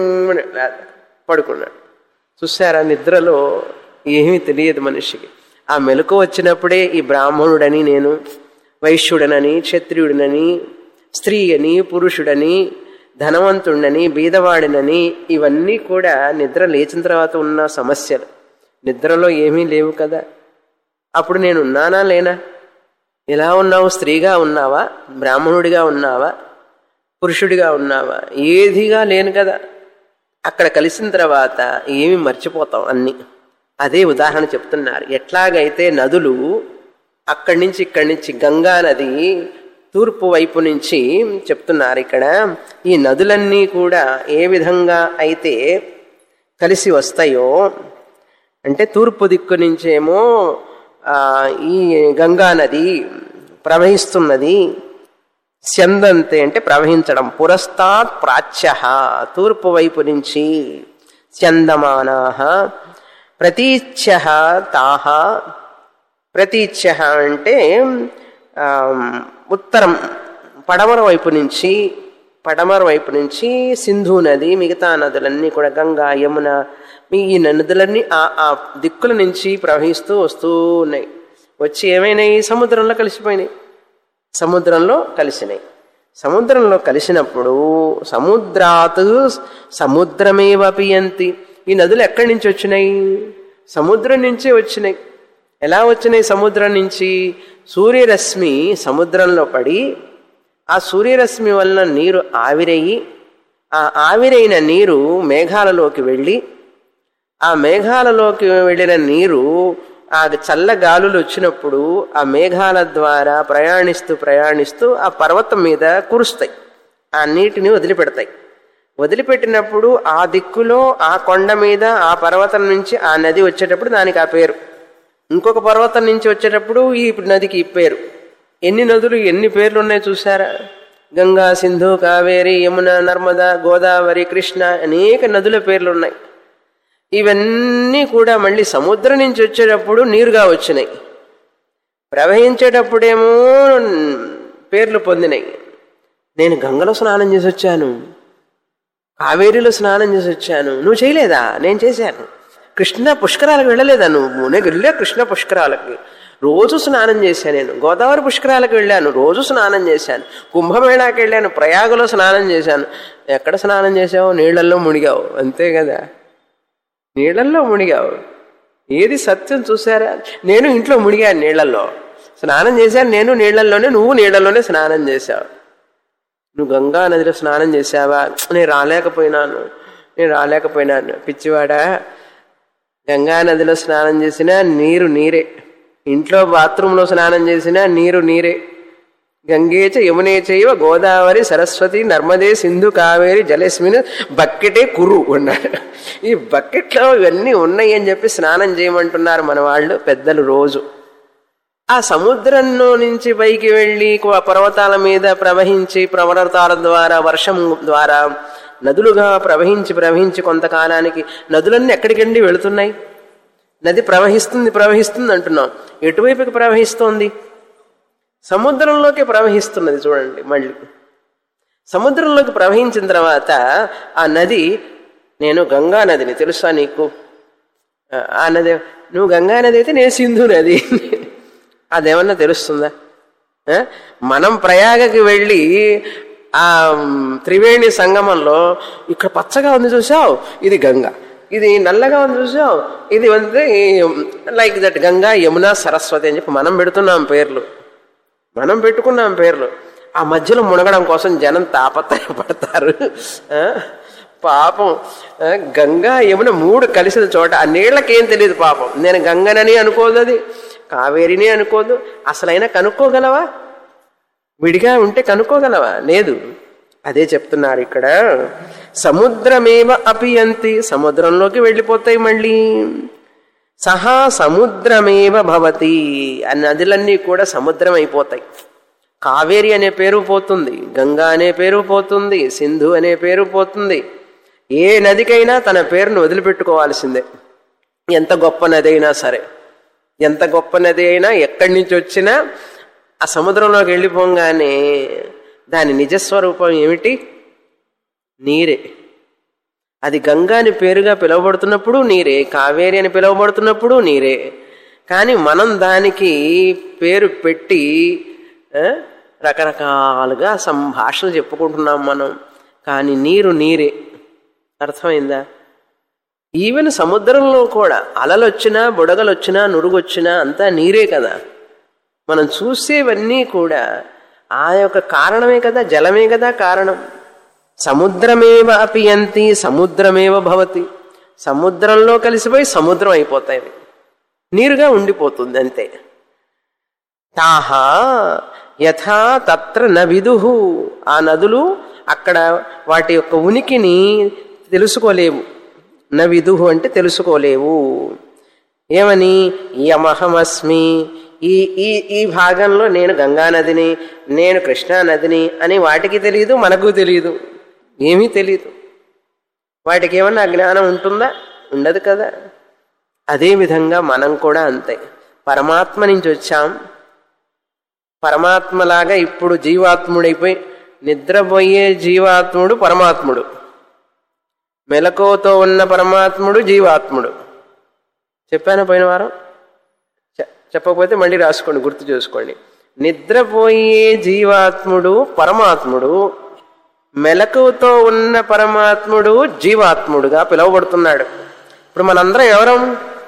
పడుకున్నాడు చూసారా నిద్రలో ఏమీ తెలియదు మనిషికి ఆ మెలకు వచ్చినప్పుడే ఈ బ్రాహ్మణుడని నేను వైశ్యుడనని క్షత్రియుడినని స్త్రీ అని పురుషుడని ధనవంతుడని బీదవాడినని ఇవన్నీ కూడా నిద్ర లేచిన తర్వాత ఉన్న సమస్యలు నిద్రలో ఏమీ లేవు కదా అప్పుడు నేను ఉన్నానా లేనా ఎలా ఉన్నావు స్త్రీగా ఉన్నావా బ్రాహ్మణుడిగా ఉన్నావా పురుషుడిగా ఉన్నావా ఏదిగా లేను కదా అక్కడ కలిసిన తర్వాత ఏమి మర్చిపోతాం అన్ని అదే ఉదాహరణ చెప్తున్నారు ఎట్లాగైతే నదులు అక్కడి నుంచి ఇక్కడి నుంచి గంగా నది తూర్పు వైపు నుంచి చెప్తున్నారు ఇక్కడ ఈ నదులన్నీ కూడా ఏ విధంగా అయితే కలిసి వస్తాయో అంటే తూర్పు దిక్కు నుంచేమో ఆ, ఈ గంగా నది ప్రవహిస్తున్నది స్యందంతే అంటే ప్రవహించడం పురస్తాత్ ప్రాచ్య తూర్పు వైపు నుంచి స్యందమానా ప్రతీచ్య తాహ ప్రతీచ్య అంటే ఆ, ఉత్తరం పడమర వైపు నుంచి పడమర వైపు నుంచి సింధు నది మిగతా నదులన్నీ కూడా గంగా యమున మీ ఈ నదులన్నీ ఆ ఆ దిక్కుల నుంచి ప్రవహిస్తూ వస్తూ ఉన్నాయి వచ్చి ఏమైనాయి సముద్రంలో కలిసిపోయినాయి సముద్రంలో కలిసినాయి సముద్రంలో కలిసినప్పుడు సముద్రాత్ సముద్రమేవ పియంతి ఈ నదులు ఎక్కడి నుంచి వచ్చినాయి సముద్రం నుంచే వచ్చినాయి ఎలా వచ్చినాయి సముద్రం నుంచి సూర్యరశ్మి సముద్రంలో పడి ఆ సూర్యరశ్మి వలన నీరు ఆవిరయ్యి ఆ ఆవిరైన నీరు మేఘాలలోకి వెళ్ళి ఆ మేఘాలలోకి వెళ్ళిన నీరు ఆ చల్ల గాలులు వచ్చినప్పుడు ఆ మేఘాల ద్వారా ప్రయాణిస్తూ ప్రయాణిస్తూ ఆ పర్వతం మీద కురుస్తాయి ఆ నీటిని వదిలిపెడతాయి వదిలిపెట్టినప్పుడు ఆ దిక్కులో ఆ కొండ మీద ఆ పర్వతం నుంచి ఆ నది వచ్చేటప్పుడు దానికి ఆ పేరు ఇంకొక పర్వతం నుంచి వచ్చేటప్పుడు ఈ నదికి ఈ పేరు ఎన్ని నదులు ఎన్ని పేర్లు ఉన్నాయి చూసారా గంగా సింధు కావేరి యమున నర్మద గోదావరి కృష్ణ అనేక నదుల పేర్లు ఉన్నాయి ఇవన్నీ కూడా మళ్ళీ సముద్రం నుంచి వచ్చేటప్పుడు నీరుగా వచ్చినాయి ప్రవహించేటప్పుడేమో పేర్లు పొందినాయి నేను గంగలో స్నానం చేసి వచ్చాను కావేరిలో స్నానం చేసి వచ్చాను నువ్వు చేయలేదా నేను చేశాను కృష్ణ పుష్కరాలకు వెళ్ళలేదా నువ్వు నేను వెళ్ళా కృష్ణ పుష్కరాలకి రోజు స్నానం చేశాను నేను గోదావరి పుష్కరాలకు వెళ్ళాను రోజు స్నానం చేశాను కుంభమేళాకి వెళ్ళాను ప్రయాగలో స్నానం చేశాను ఎక్కడ స్నానం చేసావు నీళ్ళల్లో మునిగావు అంతే కదా నీళ్ళల్లో మునిగావు ఏది సత్యం చూసారా నేను ఇంట్లో మునిగాను నీళ్ళల్లో స్నానం చేశాను నేను నీళ్ళల్లోనే నువ్వు నీళ్ళల్లోనే స్నానం చేశావు నువ్వు గంగా నదిలో స్నానం చేశావా నేను రాలేకపోయినాను నేను రాలేకపోయినాను పిచ్చివాడా గంగా నదిలో స్నానం చేసినా నీరు నీరే ఇంట్లో బాత్రూంలో స్నానం చేసినా నీరు నీరే గంగేచ యమునే చైవ గోదావరి సరస్వతి నర్మదే సింధు కావేరి జలస్మిన్ బకెటే కురు అన్నాడు ఈ బకెట్లో ఇవన్నీ ఉన్నాయి అని చెప్పి స్నానం చేయమంటున్నారు మన వాళ్ళు పెద్దలు రోజు ఆ సముద్రంలో నుంచి పైకి వెళ్ళి కు- పర్వతాల మీద ప్రవహించి పర్వతాల ద్వారా వర్షం ద్వారా నదులుగా ప్రవహించి ప్రవహించి కొంతకాలానికి నదులన్నీ ఎక్కడికండి వెళుతున్నాయి నది ప్రవహిస్తుంది ప్రవహిస్తుంది అంటున్నాం ఎటువైపుకి ప్రవహిస్తోంది సముద్రంలోకి ప్రవహిస్తున్నది చూడండి మళ్ళీ సముద్రంలోకి ప్రవహించిన తర్వాత ఆ నది నేను గంగా నదిని తెలుసా నీకు ఆ, ఆ నది నువ్వు గంగా నది అయితే నేను సింధు నది అదేమన్నా తెలుస్తుందా ఆ? మనం ప్రయాగకి వెళ్ళి ఆ త్రివేణి సంగమంలో ఇక్కడ పచ్చగా ఉంది చూసావు ఇది గంగా ఇది నల్లగా ఉంది చూసావు ఇది வந்து లైక్ దట్ గంగా యమున సరస్వతి అని చెప్పి మనం పెడుతున్నాం పేర్లు మనం పెట్టుకున్నాం పేర్లు ఆ మధ్యలో మునగడం కోసం జనం తాపత్రయపడతారు ఆ? పాపం ఆ, గంగా యమున మూడు కలిసిన చోట ఆ నీళ్ళకేం తెలియదు పాపం నేను గంగనని అనుకోదు అది కావేరిని అనుకోదు అసలైనా కనుక్కోగలవా విడిగా ఉంటే కనుక్కోగలవా లేదు అదే చెప్తున్నారు ఇక్కడ సముద్రమేవ అపియంతి సముద్రంలోకి వెళ్ళిపోతాయి మళ్ళీ సహా సముద్రమేవ భవతి ఆ నదులన్నీ కూడా సముద్రం అయిపోతాయి కావేరి అనే పేరు పోతుంది గంగా అనే పేరు పోతుంది సింధు అనే పేరు పోతుంది ఏ నదికైనా తన పేరును వదిలిపెట్టుకోవాల్సిందే ఎంత గొప్ప నది అయినా సరే ఎంత గొప్ప నది అయినా ఎక్కడి నుంచి వచ్చినా ఆ సముద్రంలోకి వెళ్ళిపోగానే దాని నిజస్వరూపం ఏమిటి నీరే అది గంగా అని పేరుగా పిలువబడుతున్నప్పుడు నీరే కావేరి అని పిలువబడుతున్నప్పుడు నీరే కానీ మనం దానికి పేరు పెట్టి ఆ? రకరకాలుగా సంభాషణలు చెప్పుకుంటున్నాం మనం కానీ నీరు నీరే అర్థమైందా ఈవెన్ సముద్రంలో కూడా అలలు వచ్చినా బుడగలు వచ్చినా నురుగొచ్చినా అంతా నీరే కదా మనం చూసేవన్నీ కూడా ఆ యొక్క కారణమే కదా జలమే కదా కారణం సముద్రమేవ అపియంతి సముద్రమేవ భవతి సముద్రంలో కలిసిపోయి సముద్రం అయిపోతాయి ఇవి. నీరుగా ఉండిపోతుంది అంతే తాహా యథా తత్ర న విదుహు ఆ నదులు అక్కడ వాటి యొక్క ఉనికిని తెలుసుకోలేవు న విదుహు అంటే తెలుసుకోలేవు ఏమని యమహమస్మి ఈ ఈ ఈ భాగంలో నేను గంగా నదిని నేను కృష్ణా నదిని అని వాటికి తెలియదు మనకు తెలియదు ఏమీ తెలియదు వాటికి ఏమన్నా జ్ఞానం ఉంటుందా ఉండదు కదా అదేవిధంగా మనం కూడా అంతే పరమాత్మ నుంచి వచ్చాం పరమాత్మలాగా ఇప్పుడు జీవాత్ముడైపోయి నిద్రపోయే జీవాత్ముడు పరమాత్ముడు మెలకువతో ఉన్న పరమాత్ముడు జీవాత్ముడు చెప్పాను పోయిన వారం చె- చెప్పకపోతే మళ్ళీ రాసుకోండి గుర్తు చేసుకోండి నిద్రపోయే జీవాత్ముడు పరమాత్ముడు మెలకువతో ఉన్న పరమాత్ముడు జీవాత్ముడుగా పిలువబడుతున్నాడు ఇప్పుడు మనందరం ఎవరం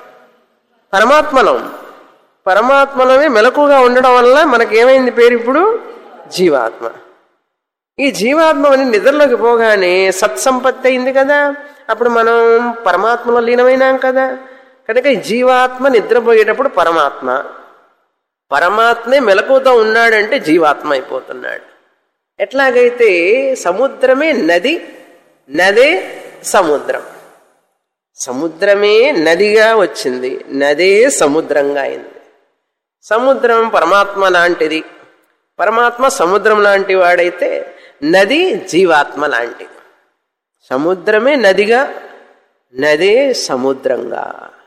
పరమాత్మలం పరమాత్మలమే మెలకుగా ఉండడం వల్ల మనకేమైంది పేరు ఇప్పుడు జీవాత్మ ఈ జీవాత్మ అని నిద్రలోకి పోగానే సత్సంపత్తి అయింది కదా అప్పుడు మనం పరమాత్మలో లీనమైనాం కదా కనుక ఈ జీవాత్మ నిద్రపోయేటప్పుడు పరమాత్మ పరమాత్మే మెలకువతో ఉన్నాడంటే జీవాత్మ అయిపోతున్నాడు ఎట్లాగైతే సముద్రమే నది నదే సముద్రం సముద్రమే నదిగా వచ్చింది నదే సముద్రంగా అయింది సముద్రం పరమాత్మ లాంటిది పరమాత్మ సముద్రం లాంటి వాడైతే నది జీవాత్మ లాంటిది సముద్రమే నదిగా నదే సముద్రంగా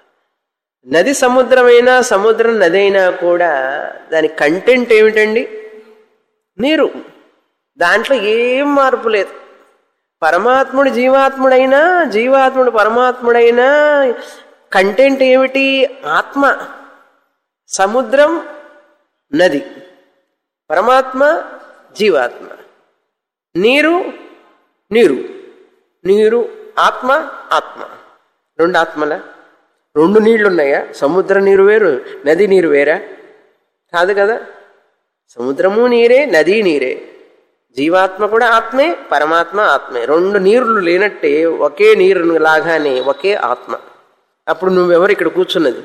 నది సముద్రమైనా సముద్రం నది అయినా కూడా దాని కంటెంట్ ఏమిటండి నీరు దాంట్లో ఏం మార్పు లేదు పరమాత్ముడు జీవాత్ముడైనా జీవాత్ముడు పరమాత్ముడైనా కంటెంట్ ఏమిటి ఆత్మ సముద్రం నది పరమాత్మ జీవాత్మ నీరు నీరు నీరు ఆత్మ ఆత్మ రెండు ఆత్మల రెండు నీళ్లు ఉన్నాయా సముద్ర నీరు వేరు నది నీరు వేరా కాదు కదా సముద్రము నీరే నది నీరే జీవాత్మ కూడా ఆత్మే పరమాత్మ ఆత్మే రెండు నీరులు లేనట్టే ఒకే నీరు లాగానే ఒకే ఆత్మ అప్పుడు నువ్వెవరు ఇక్కడ కూర్చున్నది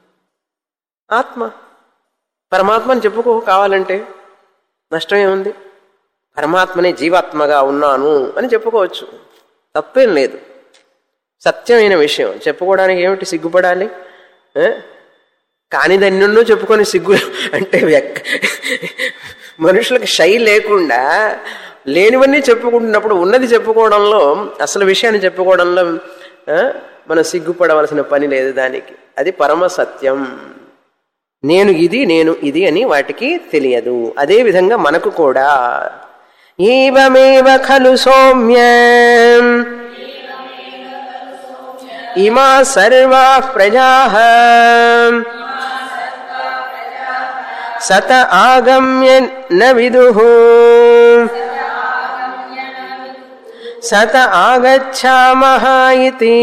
ఆత్మ పరమాత్మని చెప్పుకో కావాలంటే నష్టం ఏముంది పరమాత్మనే జీవాత్మగా ఉన్నాను అని చెప్పుకోవచ్చు తప్పేం లేదు సత్యమైన విషయం చెప్పుకోవడానికి ఏమిటి సిగ్గుపడాలి ఆ? కానిదన్నెన్నో చెప్పుకొని సిగ్గు అంటే వ్యక్- మనుషులకు షై లేకుండా లేనివన్నీ చెప్పుకుంటున్నప్పుడు ఉన్నది చెప్పుకోవడంలో అసలు విషయాన్ని చెప్పుకోవడంలో ఆ, మనం సిగ్గుపడవలసిన పని లేదు దానికి అది పరమ సత్యం నేను ఇది నేను ఇది అని వాటికి తెలియదు అదే విధంగా మనకు కూడా ఏవమేవ ఖలు సౌమ్య ఇమా సర్వా ప్రజా సత ఆగమ్య న విదు సత ఆగచ్చామః ఇతి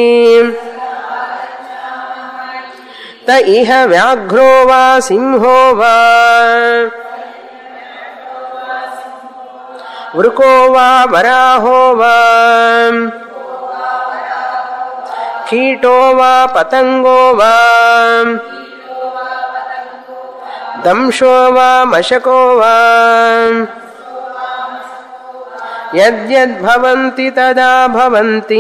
త ఇహ వ్యాఘ్రో వా సింహో వా వృకో వా వరాహో వా కీటో వా పతంగో వా దంశో వా మశకో వా యద్యద్భవంతి తదా భవంతి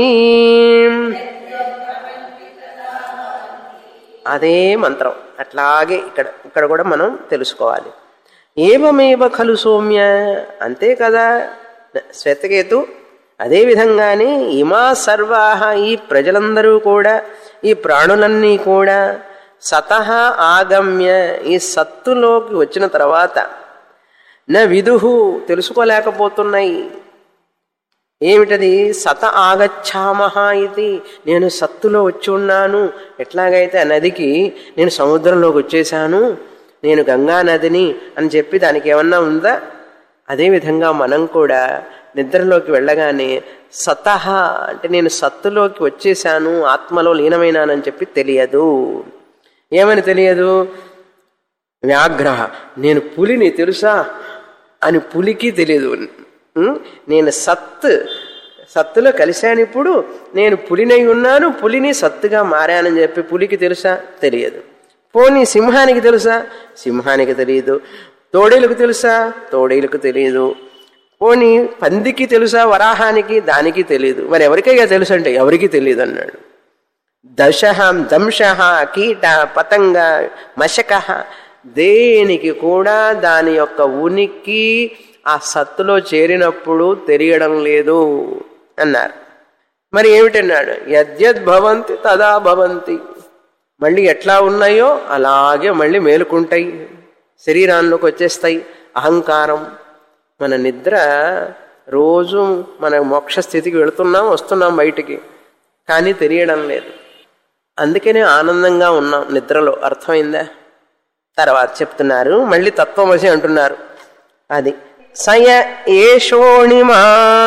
అదే మంత్రం అట్లాగే ఇక్కడ ఇక్కడ కూడా మనం తెలుసుకోవాలి ఏమేవ ఖలు సౌమ్య అంతే కదా శ్వేతకేతు అదే విధంగానే ఇమా సర్వాహ ఈ ప్రజలందరూ కూడా ఈ ప్రాణులన్నీ కూడా సతహ ఆగమ్య ఈ సత్తులోకి వచ్చిన తర్వాత న విదుహు తెలుసుకోలేకపోతున్నాయి ఏమిటది సత ఆగచ్చామహ ఇది నేను సత్తులో వచ్చి ఉన్నాను ఎట్లాగైతే ఆ నదికి నేను సముద్రంలోకి వచ్చేసాను నేను గంగా నదిని అని చెప్పి దానికి ఏమన్నా ఉందా అదేవిధంగా మనం కూడా నిద్రలోకి వెళ్ళగానే సతహ అంటే నేను సత్తులోకి వచ్చేసాను ఆత్మలో లీనమైనానని చెప్పి తెలియదు ఏమని తెలియదు వ్యాఘ్ర నేను పులిని తెలుసా అని పులికి తెలియదు ఉం? నేను సత్ సత్తులో కలిశాను ఇప్పుడు నేను పులినై ఉన్నాను పులిని సత్తుగా మారానని చెప్పి పులికి తెలుసా తెలియదు పోనీ సింహానికి తెలుసా సింహానికి తెలియదు తోడేలకు తెలుసా తోడేలకు తెలియదు పోనీ పందికి తెలుసా వరాహానికి దానికి తెలియదు మరి ఎవరికైనా తెలుసు అంటే ఎవరికి తెలియదు అన్నాడు దశ దంశ కీట పతంగ మశక దేనికి కూడా దాని యొక్క ఉనికి ఆ సత్తులో చేరినప్పుడు తెలియడం లేదు అన్నారు మరి ఏమిటన్నాడు యద్యద్ భవంతి తదా భవంతి మళ్ళీ ఎట్లా ఉన్నాయో అలాగే మళ్ళీ మేలుకుంటాయి శరీరాల్లోకి వచ్చేస్తాయి అహంకారం మన నిద్ర రోజు మన మోక్ష స్థితికి వెళుతున్నాం వస్తున్నాం బయటికి కానీ తెలియడం లేదు అందుకనే ఆనందంగా ఉన్నాం నిద్రలో అర్థమైందా తర్వాత చెప్తున్నారు మళ్ళీ తత్వమసి అంటున్నారు అది సయ ఏషోణిమా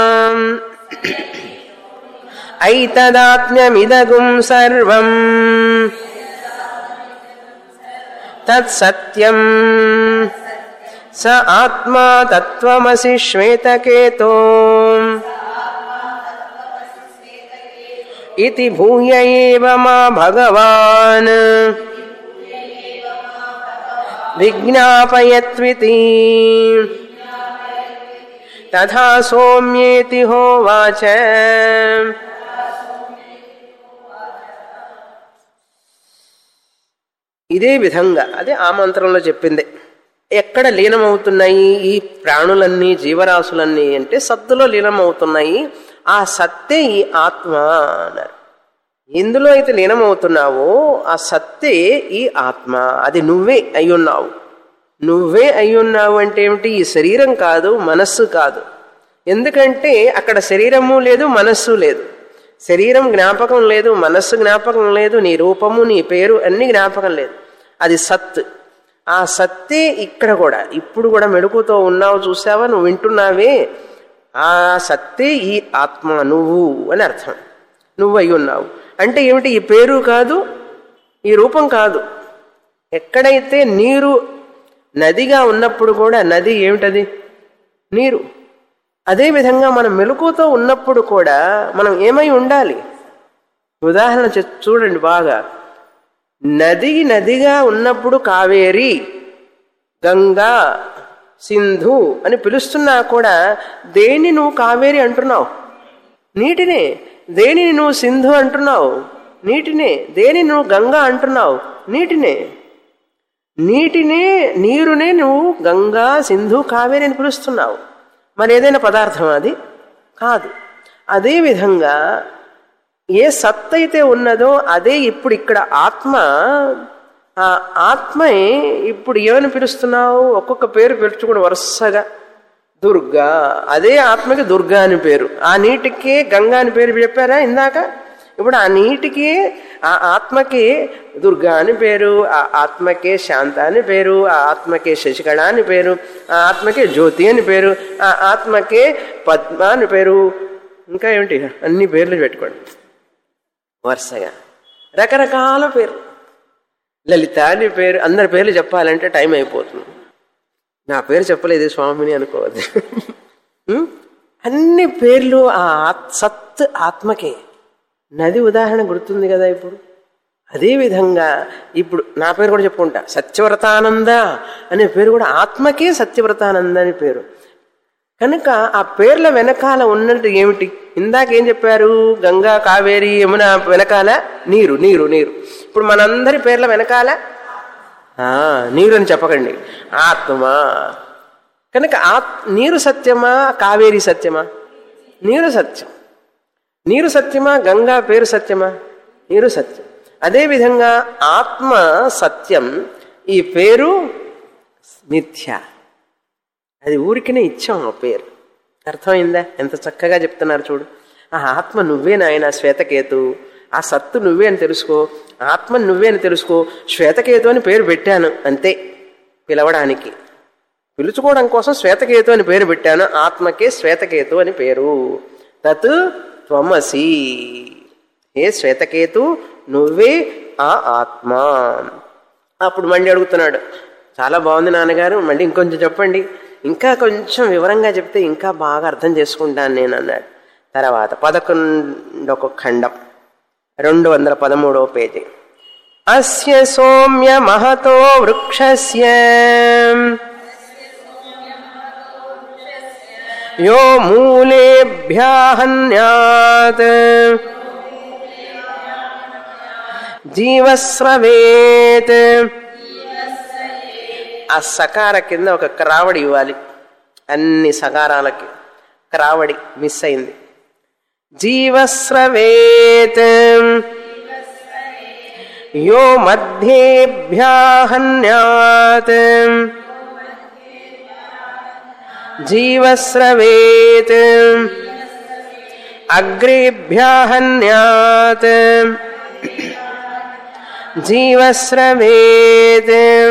ఐతదాత్మ్యమిదగుం సర్వం తత్సత్యం స ఆత్మా తత్వమసి శ్వేతకేతో ఇది భూయ ఏవ మా భగవాన్ విజ్ఞాపయత్వితి తథా సోమ్యేతి హోవాచ ఇదే విధంగా అదే ఆ మంత్రంలో చెప్పింది ఎక్కడ లీనమవుతున్నాయి ఈ ప్రాణులన్నీ జీవరాశులన్నీ అంటే సత్తులో లీనమవుతున్నాయి ఆ సత్తే ఈ ఆత్మ అన్నారు ఎందులో అయితే లీనమవుతున్నావో ఆ సత్తే ఈ ఆత్మ అది నువ్వే అయ్యున్నావు నువ్వే అయ్యున్నావు అంటే ఏమిటి ఈ శరీరం కాదు మనస్సు కాదు ఎందుకంటే అక్కడ శరీరము లేదు మనస్సు లేదు శరీరం జ్ఞాపకం లేదు మనస్సు జ్ఞాపకం లేదు నీ రూపము నీ పేరు అన్ని జ్ఞాపకం లేదు అది సత్ ఆ సత్తే ఇక్కడ కూడా ఇప్పుడు కూడా మెడుకుతో ఉన్నావు చూసావా నువ్వు వింటున్నావే ఆ సత్తే ఈ ఆత్మ నువ్వు అని అర్థం నువ్వు అయి ఉన్నావు అంటే ఏమిటి ఈ పేరు కాదు ఈ రూపం కాదు ఎక్కడైతే నీరు నదిగా ఉన్నప్పుడు కూడా నది ఏమిటది నీరు అదేవిధంగా మనం మెలకుతో ఉన్నప్పుడు కూడా మనం ఏమై ఉండాలి ఉదాహరణ చె- చూడండి బాగా నది నదిగా ఉన్నప్పుడు కావేరి గంగా సింధు అని పిలుస్తున్నా కూడా దేన్ని నువ్వు కావేరి అంటున్నావు నీటినే దేనిని నువ్వు సింధు అంటున్నావు నీటినే దేని నువ్వు గంగా అంటున్నావు నీటినే నీటినే నీరునే నువ్వు గంగా సింధు కావేరి అని పిలుస్తున్నావు మరి ఏదైనా పదార్థం అది కాదు అదేవిధంగా ఏ సత్ అయితే ఉన్నదో అదే ఇప్పుడు ఇక్కడ ఆత్మ ఆ ఆత్మే ఇప్పుడు ఏమని పిలుస్తున్నావు ఒక్కొక్క పేరు పిలుచుకుని వరుసగా దుర్గా అదే ఆత్మకి దుర్గా అని పేరు ఆ నీటికే గంగా అని పేరు చెప్పారా ఇందాక ఇప్పుడు ఆ నీటికి ఆ ఆత్మకి దుర్గా అని పేరు ఆ ఆత్మకే శాంత అని పేరు ఆ ఆత్మకే శశికళ అని పేరు ఆ ఆత్మకే జ్యోతి అని పేరు ఆ ఆత్మకే పద్మ అని పేరు ఇంకా ఏమిటి అన్ని పేర్లు పెట్టుకోండి వరుసగా రకరకాల పేరు లలిత అని పేరు అందరి పేర్లు చెప్పాలంటే టైం అయిపోతుంది నా పేరు చెప్పలేదు స్వామిని అనుకోవద్దు ఉం? అన్ని పేర్లు ఆ ఆత్- సత్ ఆత్మకే నది ఉదాహరణ గుర్తుంది కదా ఇప్పుడు అదేవిధంగా ఇప్పుడు నా పేరు కూడా చెప్పుకుంటా సత్యవ్రతానంద అనే పేరు కూడా ఆత్మకే సత్యవ్రతానంద అని పేరు కనుక ఆ పేర్ల వెనకాల ఉన్నట్టు ఏమిటి ఇందాక ఏం చెప్పారు గంగా కావేరి యమున వెనకాల నీరు నీరు నీరు ఇప్పుడు మనందరి పేర్ల వెనకాల ఆ, నీరు అని చెప్పకండి ఆత్మ కనుక ఆత్ నీరు సత్యమా కావేరి సత్యమా నీరు సత్యం నీరు సత్యమా గంగా పేరు సత్యమా నీరు సత్యం అదేవిధంగా ఆత్మ సత్యం ఈ పేరు మిథ్య అది ఊరికినే ఇచ్చాం ఆ పేరు అర్థమైందా ఎంత చక్కగా చెప్తున్నారు చూడు ఆ ఆత్మ నువ్వే నాయన శ్వేతకేతు ఆ సత్తు నువ్వే అని తెలుసుకో ఆత్మ నువ్వే అని తెలుసుకో శ్వేతకేతు అని పేరు పెట్టాను అంతే పిలవడానికి పిలుచుకోవడం కోసం శ్వేతకేతు అని పేరు పెట్టాను ఆత్మకే శ్వేతకేతు అని పేరు తత్ త్వమసి హే శ్వేతకేతు నువ్వే ఆ ఆత్మ అప్పుడు మళ్ళీ అడుగుతున్నాడు చాలా బాగుంది నాన్నగారు మళ్ళీ ఇంకొంచెం చెప్పండి ఇంకా కొంచెం వివరంగా చెప్తే ఇంకా బాగా అర్థం చేసుకుంటాను నేను అన్నాడు తర్వాత పదకొండొక ఖండం రెండు వందల పదమూడవ పేజీ అస్య సౌమ్య మహతో వృక్షస్య యో మూలేభ్యాహన్యాత్ జీవస్రవేత్ ఆ సకార కింద ఒక క్రావడి ఇవ్వాలి అన్ని సకారాలకి క్రావడి మిస్ అయింది జీవస్రవేత్ యో మధ్యేభ్యాహన్యాత్ జీవస్రవేత్ అగ్రేభ్యాహన్యాత్ జీవస్రవేత్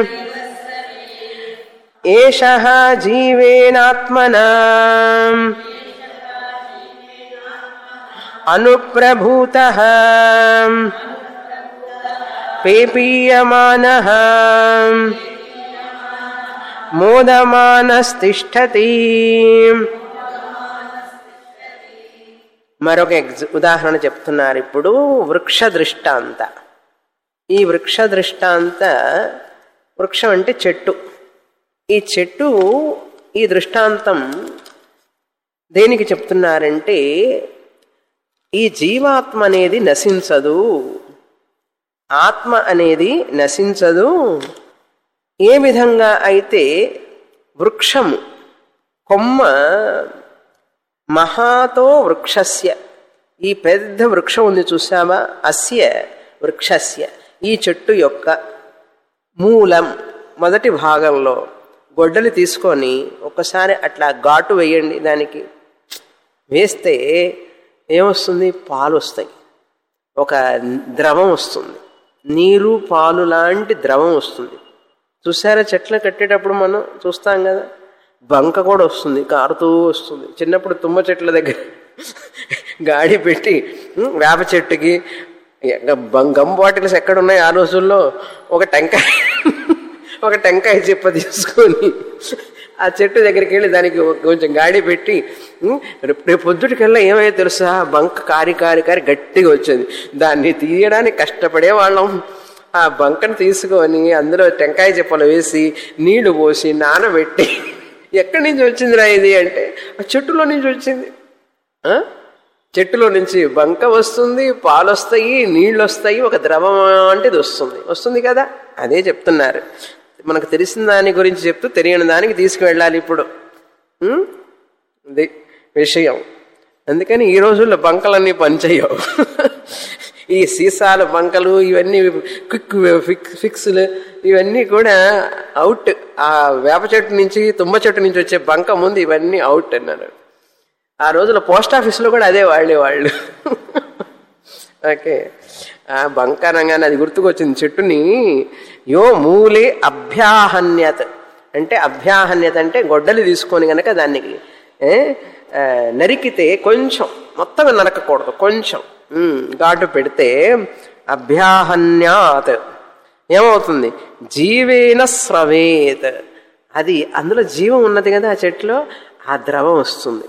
ఏష జీవేనాత్మనా అనుప్రభూత పేపీయమాన మోదమానస్తిష్టతి మరొక ఎగ్జ ఉదాహరణ చెప్తున్నారు ఇప్పుడు వృక్ష దృష్టాంత ఈ వృక్ష దృష్టాంత వృక్షం అంటే చెట్టు ఈ చెట్టు ఈ దృష్టాంతం దేనికి చెప్తున్నారంటే ఈ జీవాత్మ అనేది నశించదు ఆత్మ అనేది నశించదు ఏ విధంగా అయితే వృక్షము కొమ్మ మహాతో వృక్షస్య ఈ పెద్ద వృక్షం ఉంది చూసావా అస్య వృక్షస్య ఈ చెట్టు యొక్క మూలం మొదటి భాగంలో గొడ్డలి తీసుకొని ఒకసారి అట్లా ఘాటు వేయండి దానికి వేస్తే ఏమొస్తుంది పాలు వస్తాయి ఒక ద్రవం వస్తుంది నీరు పాలు లాంటి ద్రవం వస్తుంది చూసారా చెట్లు కట్టేటప్పుడు మనం చూస్తాం కదా బంక కూడా వస్తుంది కారుతూ వస్తుంది చిన్నప్పుడు తుమ్మ చెట్ల దగ్గర గాడి పెట్టి ఉం, వేప చెట్టుకి బం- గమ్ బాటిల్స్ ఎక్కడ ఉన్నాయి ఆ రోజుల్లో ఒక టెంకాయ ఒక టెంకాయ చెప్ప తీసుకొని ఆ చెట్టు దగ్గరికి వెళ్ళి దానికి ఒక- కొంచెం గాడి పెట్టి ఉం, రేపు రేపు పొద్దుటికల్లా ఏమైతే తెలుసా బంక కారి కారి కారి గట్టిగా వచ్చింది దాన్ని తీయడానికి కష్టపడే వాళ్ళం ఆ బంకను తీసుకొని అందులో టెంకాయ చెప్పలు వేసి నీళ్లు పోసి నానబెట్టి ఎక్కడి నుంచి వచ్చిందిరా ఇది అంటే ఆ చెట్టులో నుంచి వచ్చింది ఆ? చెట్టులో నుంచి బంక వస్తుంది పాలు వస్తాయి నీళ్ళు వస్తాయి ఒక ద్రవం అంటేది వస్తుంది వస్తుంది కదా అదే చెప్తున్నారు మనకు తెలిసిన దాని గురించి చెప్తూ తెలియని దానికి తీసుకువెళ్ళాలి ఇప్పుడు ఉం? ఇది విషయం అందుకని ఈ రోజుల్లో బంకలన్నీ పనిచేయవు ఈ సీసాల బంకలు ఇవన్నీ క్విక్ ఫిక్ ఫిక్స్లు ఇవన్నీ కూడా అవుట్ ఆ వేప చెట్టు నుంచి తుమ్మ చెట్టు నుంచి వచ్చే బంక ముందు ఇవన్నీ అవుట్ అన్నారు ఆ రోజుల పోస్ట్ ఆఫీస్లో కూడా అదే వాళ్లే వాళ్ళు ఓకే ఆ బంక అనగానే అది గుర్తుకొచ్చింది చెట్టుని యో మూలే అభ్యాహన్యత అంటే అభ్యాహన్యత అంటే గొడ్డలి తీసుకొని గనక దానికి ఏ, ఆ, నరికితే కొంచెం మొత్తం నరకకూడదు కొంచెం ఉమ్, ఘాటు పెడితే అభ్యాహన్యాత్ ఏమవుతుంది జీవేన స్రవేత్ అది అందులో జీవం ఉన్నది కదా ఆ చెట్టులో ఆ ద్రవం వస్తుంది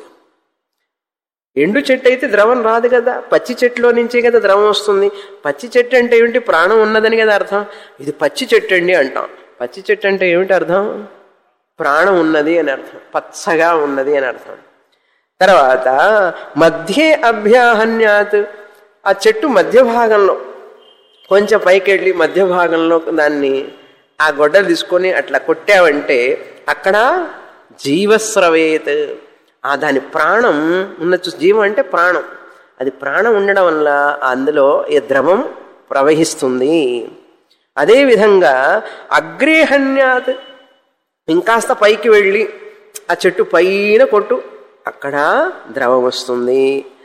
ఎండు చెట్టు అయితే ద్రవం రాదు కదా పచ్చి చెట్టులో నుంచే కదా ద్రవం వస్తుంది పచ్చి చెట్టు అంటే ఏమిటి ప్రాణం ఉన్నదని కదా అర్థం ఇది పచ్చి చెట్టు అండి అంటాం పచ్చి చెట్టు అంటే ఏమిటి అర్థం ప్రాణం ఉన్నది అని అర్థం పచ్చగా ఉన్నది అని అర్థం తర్వాత మధ్యే అభ్యాహన్యాత్ ఆ చెట్టు మధ్య భాగంలో కొంచెం పైకెళ్ళి మధ్య భాగంలో దాన్ని ఆ గొడ్డలు తీసుకొని అట్లా కొట్టావంటే అక్కడ జీవస్రవేత్ ఆ దాని ప్రాణం ఉన్న చూ- జీవం అంటే ప్రాణం అది ప్రాణం ఉండడం వల్ల అందులో ఈ ద్రవం ప్రవహిస్తుంది అదేవిధంగా అగ్రేహన్యాత్ ఇంకాస్త పైకి వెళ్ళి ఆ చెట్టు పైన కొట్టు అక్కడ ద్రవం వస్తుంది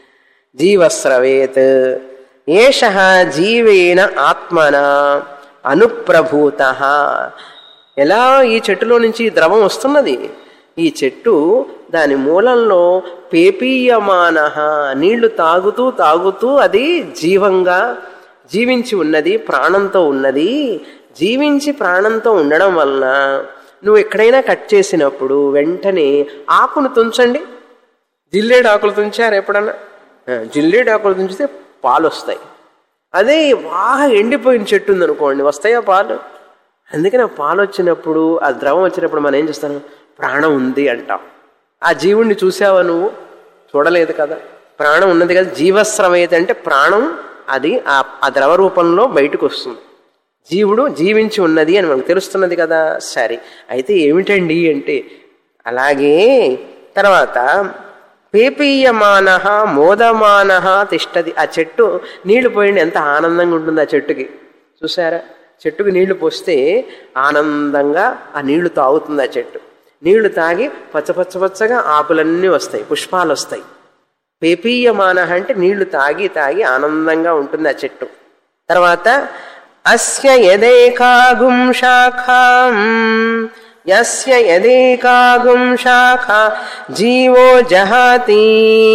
జీవస్రవేత్ ఏష జీవేన ఆత్మన అనుప్రభూత ఎలా ఈ చెట్టులో నుంచి ఈ ద్రవం వస్తున్నది ఈ చెట్టు దాని మూలంలో పేపీయమాన నీళ్లు తాగుతూ తాగుతూ అది జీవంగా జీవించి ఉన్నది ప్రాణంతో ఉన్నది జీవించి ప్రాణంతో ఉండడం వలన నువ్వు ఎక్కడైనా కట్ చేసినప్పుడు వెంటనే ఆకును తుంచండి జిల్లేడు ఆకులు తుంచారు ఎప్పుడన్నా ఆ, జిల్లేడు ఆకులు తుంచితే పాలు వస్తాయి అదే బాగా ఎండిపోయిన చెట్టు ఉందనుకోండి వస్తాయా పాలు అందుకని ఆ పాలు వచ్చినప్పుడు ఆ ద్రవం వచ్చినప్పుడు మనం ఏం చేస్తాం ప్రాణం ఉంది అంటాం ఆ జీవుణ్ణి చూసావా నువ్వు చూడలేదు కదా ప్రాణం ఉన్నది కదా జీవస్రవైతే అంటే ప్రాణం అది ఆ ఆ ద్రవ రూపంలో బయటకు వస్తుంది జీవుడు జీవించి ఉన్నది అని మనకు తెలుస్తున్నది కదా సరే అయితే ఏమిటండి అంటే అలాగే తర్వాత పేపీయమాన మోదమాన తిష్టది ఆ చెట్టు నీళ్లు పోయిండి ఎంత ఆనందంగా ఉంటుంది ఆ చెట్టుకి చూసారా చెట్టుకి నీళ్లు పోస్తే ఆనందంగా ఆ నీళ్లు తాగుతుంది ఆ చెట్టు నీళ్లు తాగి పచ్చ పచ్చ పచ్చగా ఆకులన్నీ వస్తాయి పుష్పాలు వస్తాయి పేపీయమాన అంటే నీళ్లు తాగి తాగి ఆనందంగా ఉంటుంది ఆ చెట్టు తర్వాత అస్య యదేకాగుం శాఖాం యస్య యదేకాగుం శాఖ జీవో జహాతి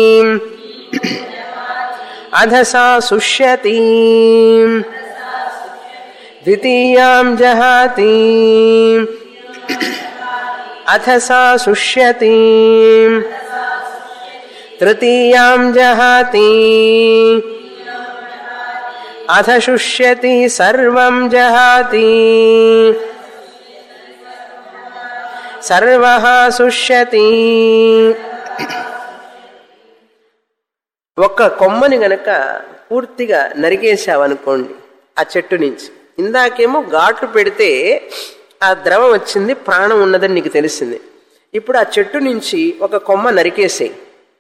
అధ సా సుష్యతి ద్వితీయాం జహాతి అథ సా సుష్యతి తృతీయాం జహాతి అథ శుష్యతి సర్వం జహాతి సర్వ శుష్యతి ఒక్క కొమ్మని గనక పూర్తిగా నరికేసావనుకోండి ఆ చెట్టు నుంచి ఇందాకేమో ఘాట్లు పెడితే ఆ ద్రవం వచ్చింది ప్రాణం ఉన్నదని నీకు తెలిసింది ఇప్పుడు ఆ చెట్టు నుంచి ఒక కొమ్మ నరికేసేయి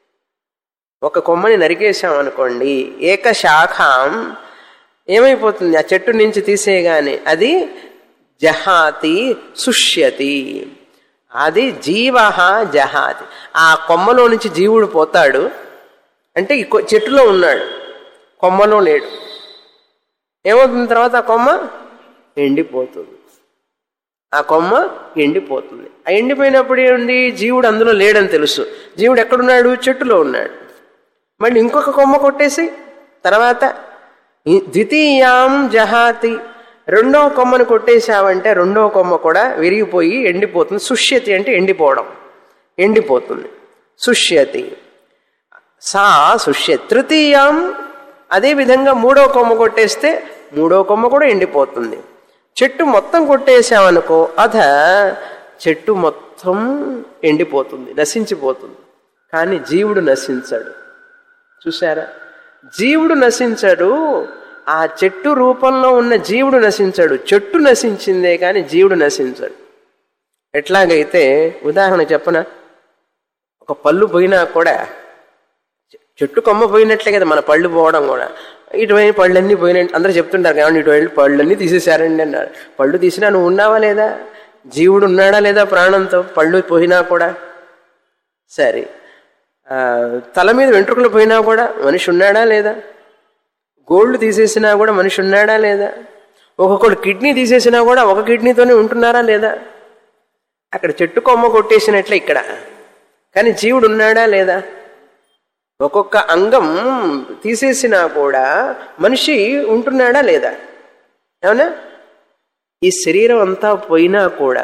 ఒక కొమ్మని నరికేసాం అనుకోండి ఏక శాఖం ఏమైపోతుంది ఆ చెట్టు నుంచి తీసేయగానే అది జహాతి సుష్యతి అది జీవ జహాతి ఆ కొమ్మలో నుంచి జీవుడు పోతాడు అంటే ఈ కొ- చెట్టులో ఉన్నాడు కొమ్మలో లేడు ఏమవుతుంది తర్వాత ఆ కొమ్మ ఎండిపోతుంది ఆ కొమ్మ ఎండిపోతుంది ఆ ఎండిపోయినప్పుడు ఏముంది జీవుడు అందులో లేడని తెలుసు జీవుడు ఎక్కడున్నాడు చెట్టులో ఉన్నాడు మళ్ళీ ఇంకొక కొమ్మ కొట్టేసి తర్వాత ఈ ద్వితీయాం జహాతి రెండవ కొమ్మను కొట్టేశావంటే రెండవ కొమ్మ కూడా విరిగిపోయి ఎండిపోతుంది సుష్యతి అంటే ఎండిపోవడం ఎండిపోతుంది సుష్యతి సా సుష్య తృతీయం అదేవిధంగా మూడో కొమ్మ కొట్టేస్తే మూడో కొమ్మ కూడా ఎండిపోతుంది చెట్టు మొత్తం కొట్టేసామనుకో అధ చెట్టు మొత్తం ఎండిపోతుంది నశించిపోతుంది కానీ జీవుడు నశించాడు చూసారా జీవుడు నశించడు ఆ చెట్టు రూపంలో ఉన్న జీవుడు నశించడు చెట్టు నశించిందే కానీ జీవుడు నశించడు ఎట్లాగైతే ఉదాహరణ చెప్పన ఒక పళ్ళు పోయినా కూడా చెట్టు కొమ్మ పోయినట్లే కదా మన పళ్ళు పోవడం కూడా ఇటువైపు పళ్ళన్నీ పోయినట్టు అందరూ చెప్తుంటారు కాబట్టి ఇటువైపు పళ్ళన్నీ తీసేశారండి అన్నారు పళ్ళు తీసినా నువ్వు ఉన్నావా లేదా జీవుడు ఉన్నాడా లేదా ప్రాణంతో పళ్ళు పోయినా కూడా సరే ఆ, తల మీద వెంట్రుకలు పోయినా కూడా మనిషి ఉన్నాడా లేదా గోల్డ్ తీసేసినా కూడా మనిషి ఉన్నాడా లేదా ఒక్కొక్కడు కిడ్నీ తీసేసినా కూడా ఒక కిడ్నీతోనే ఉంటున్నారా లేదా అక్కడ చెట్టు కొమ్మ కొట్టేసినట్లే ఇక్కడ కానీ జీవుడు ఉన్నాడా లేదా ఒక్కొక్క అంగం తీసేసినా కూడా మనిషి ఉంటున్నాడా లేదా అవునా ఈ శరీరం అంతా పోయినా కూడా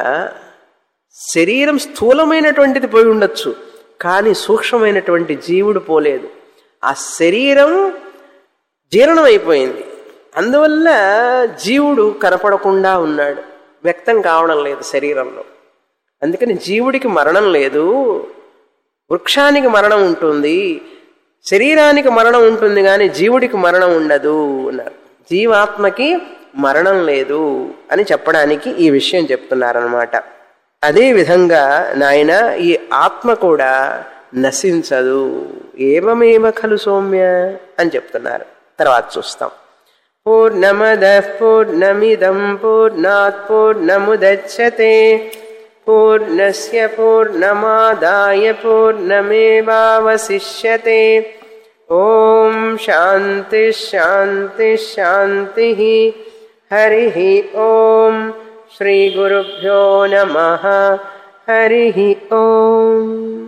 శరీరం స్థూలమైనటువంటిది పోయి ఉండొచ్చు కానీ సూక్ష్మమైనటువంటి జీవుడు పోలేదు ఆ శరీరం జీర్ణం అయిపోయింది అందువల్ల జీవుడు కనపడకుండా ఉన్నాడు వ్యక్తం కావడం లేదు శరీరంలో అందుకని జీవుడికి మరణం లేదు వృక్షానికి మరణం ఉంటుంది శరీరానికి మరణం ఉంటుంది కానీ జీవుడికి మరణం ఉండదు అన్నారు జీవాత్మకి మరణం లేదు అని చెప్పడానికి ఈ విషయం చెప్తున్నారనమాట అదే విధంగా నాయన ఈ ఆత్మ కూడా నశించదు ఏమేమ ఖలు సౌమ్య అని చెప్తున్నారు తర్వాత చూస్తాం పూర్ణమద పూర్ణమిదం పూర్ణాత్ పూర్ణముదచ్చతే పూర్ణస్య పూర్ణమాదాయ పూర్ణమేవావశిష్యతే ఓం శాంతి శాంతి శాంతి హరి ఓం శ్రీగురుభ్యో నమ హరి ఓం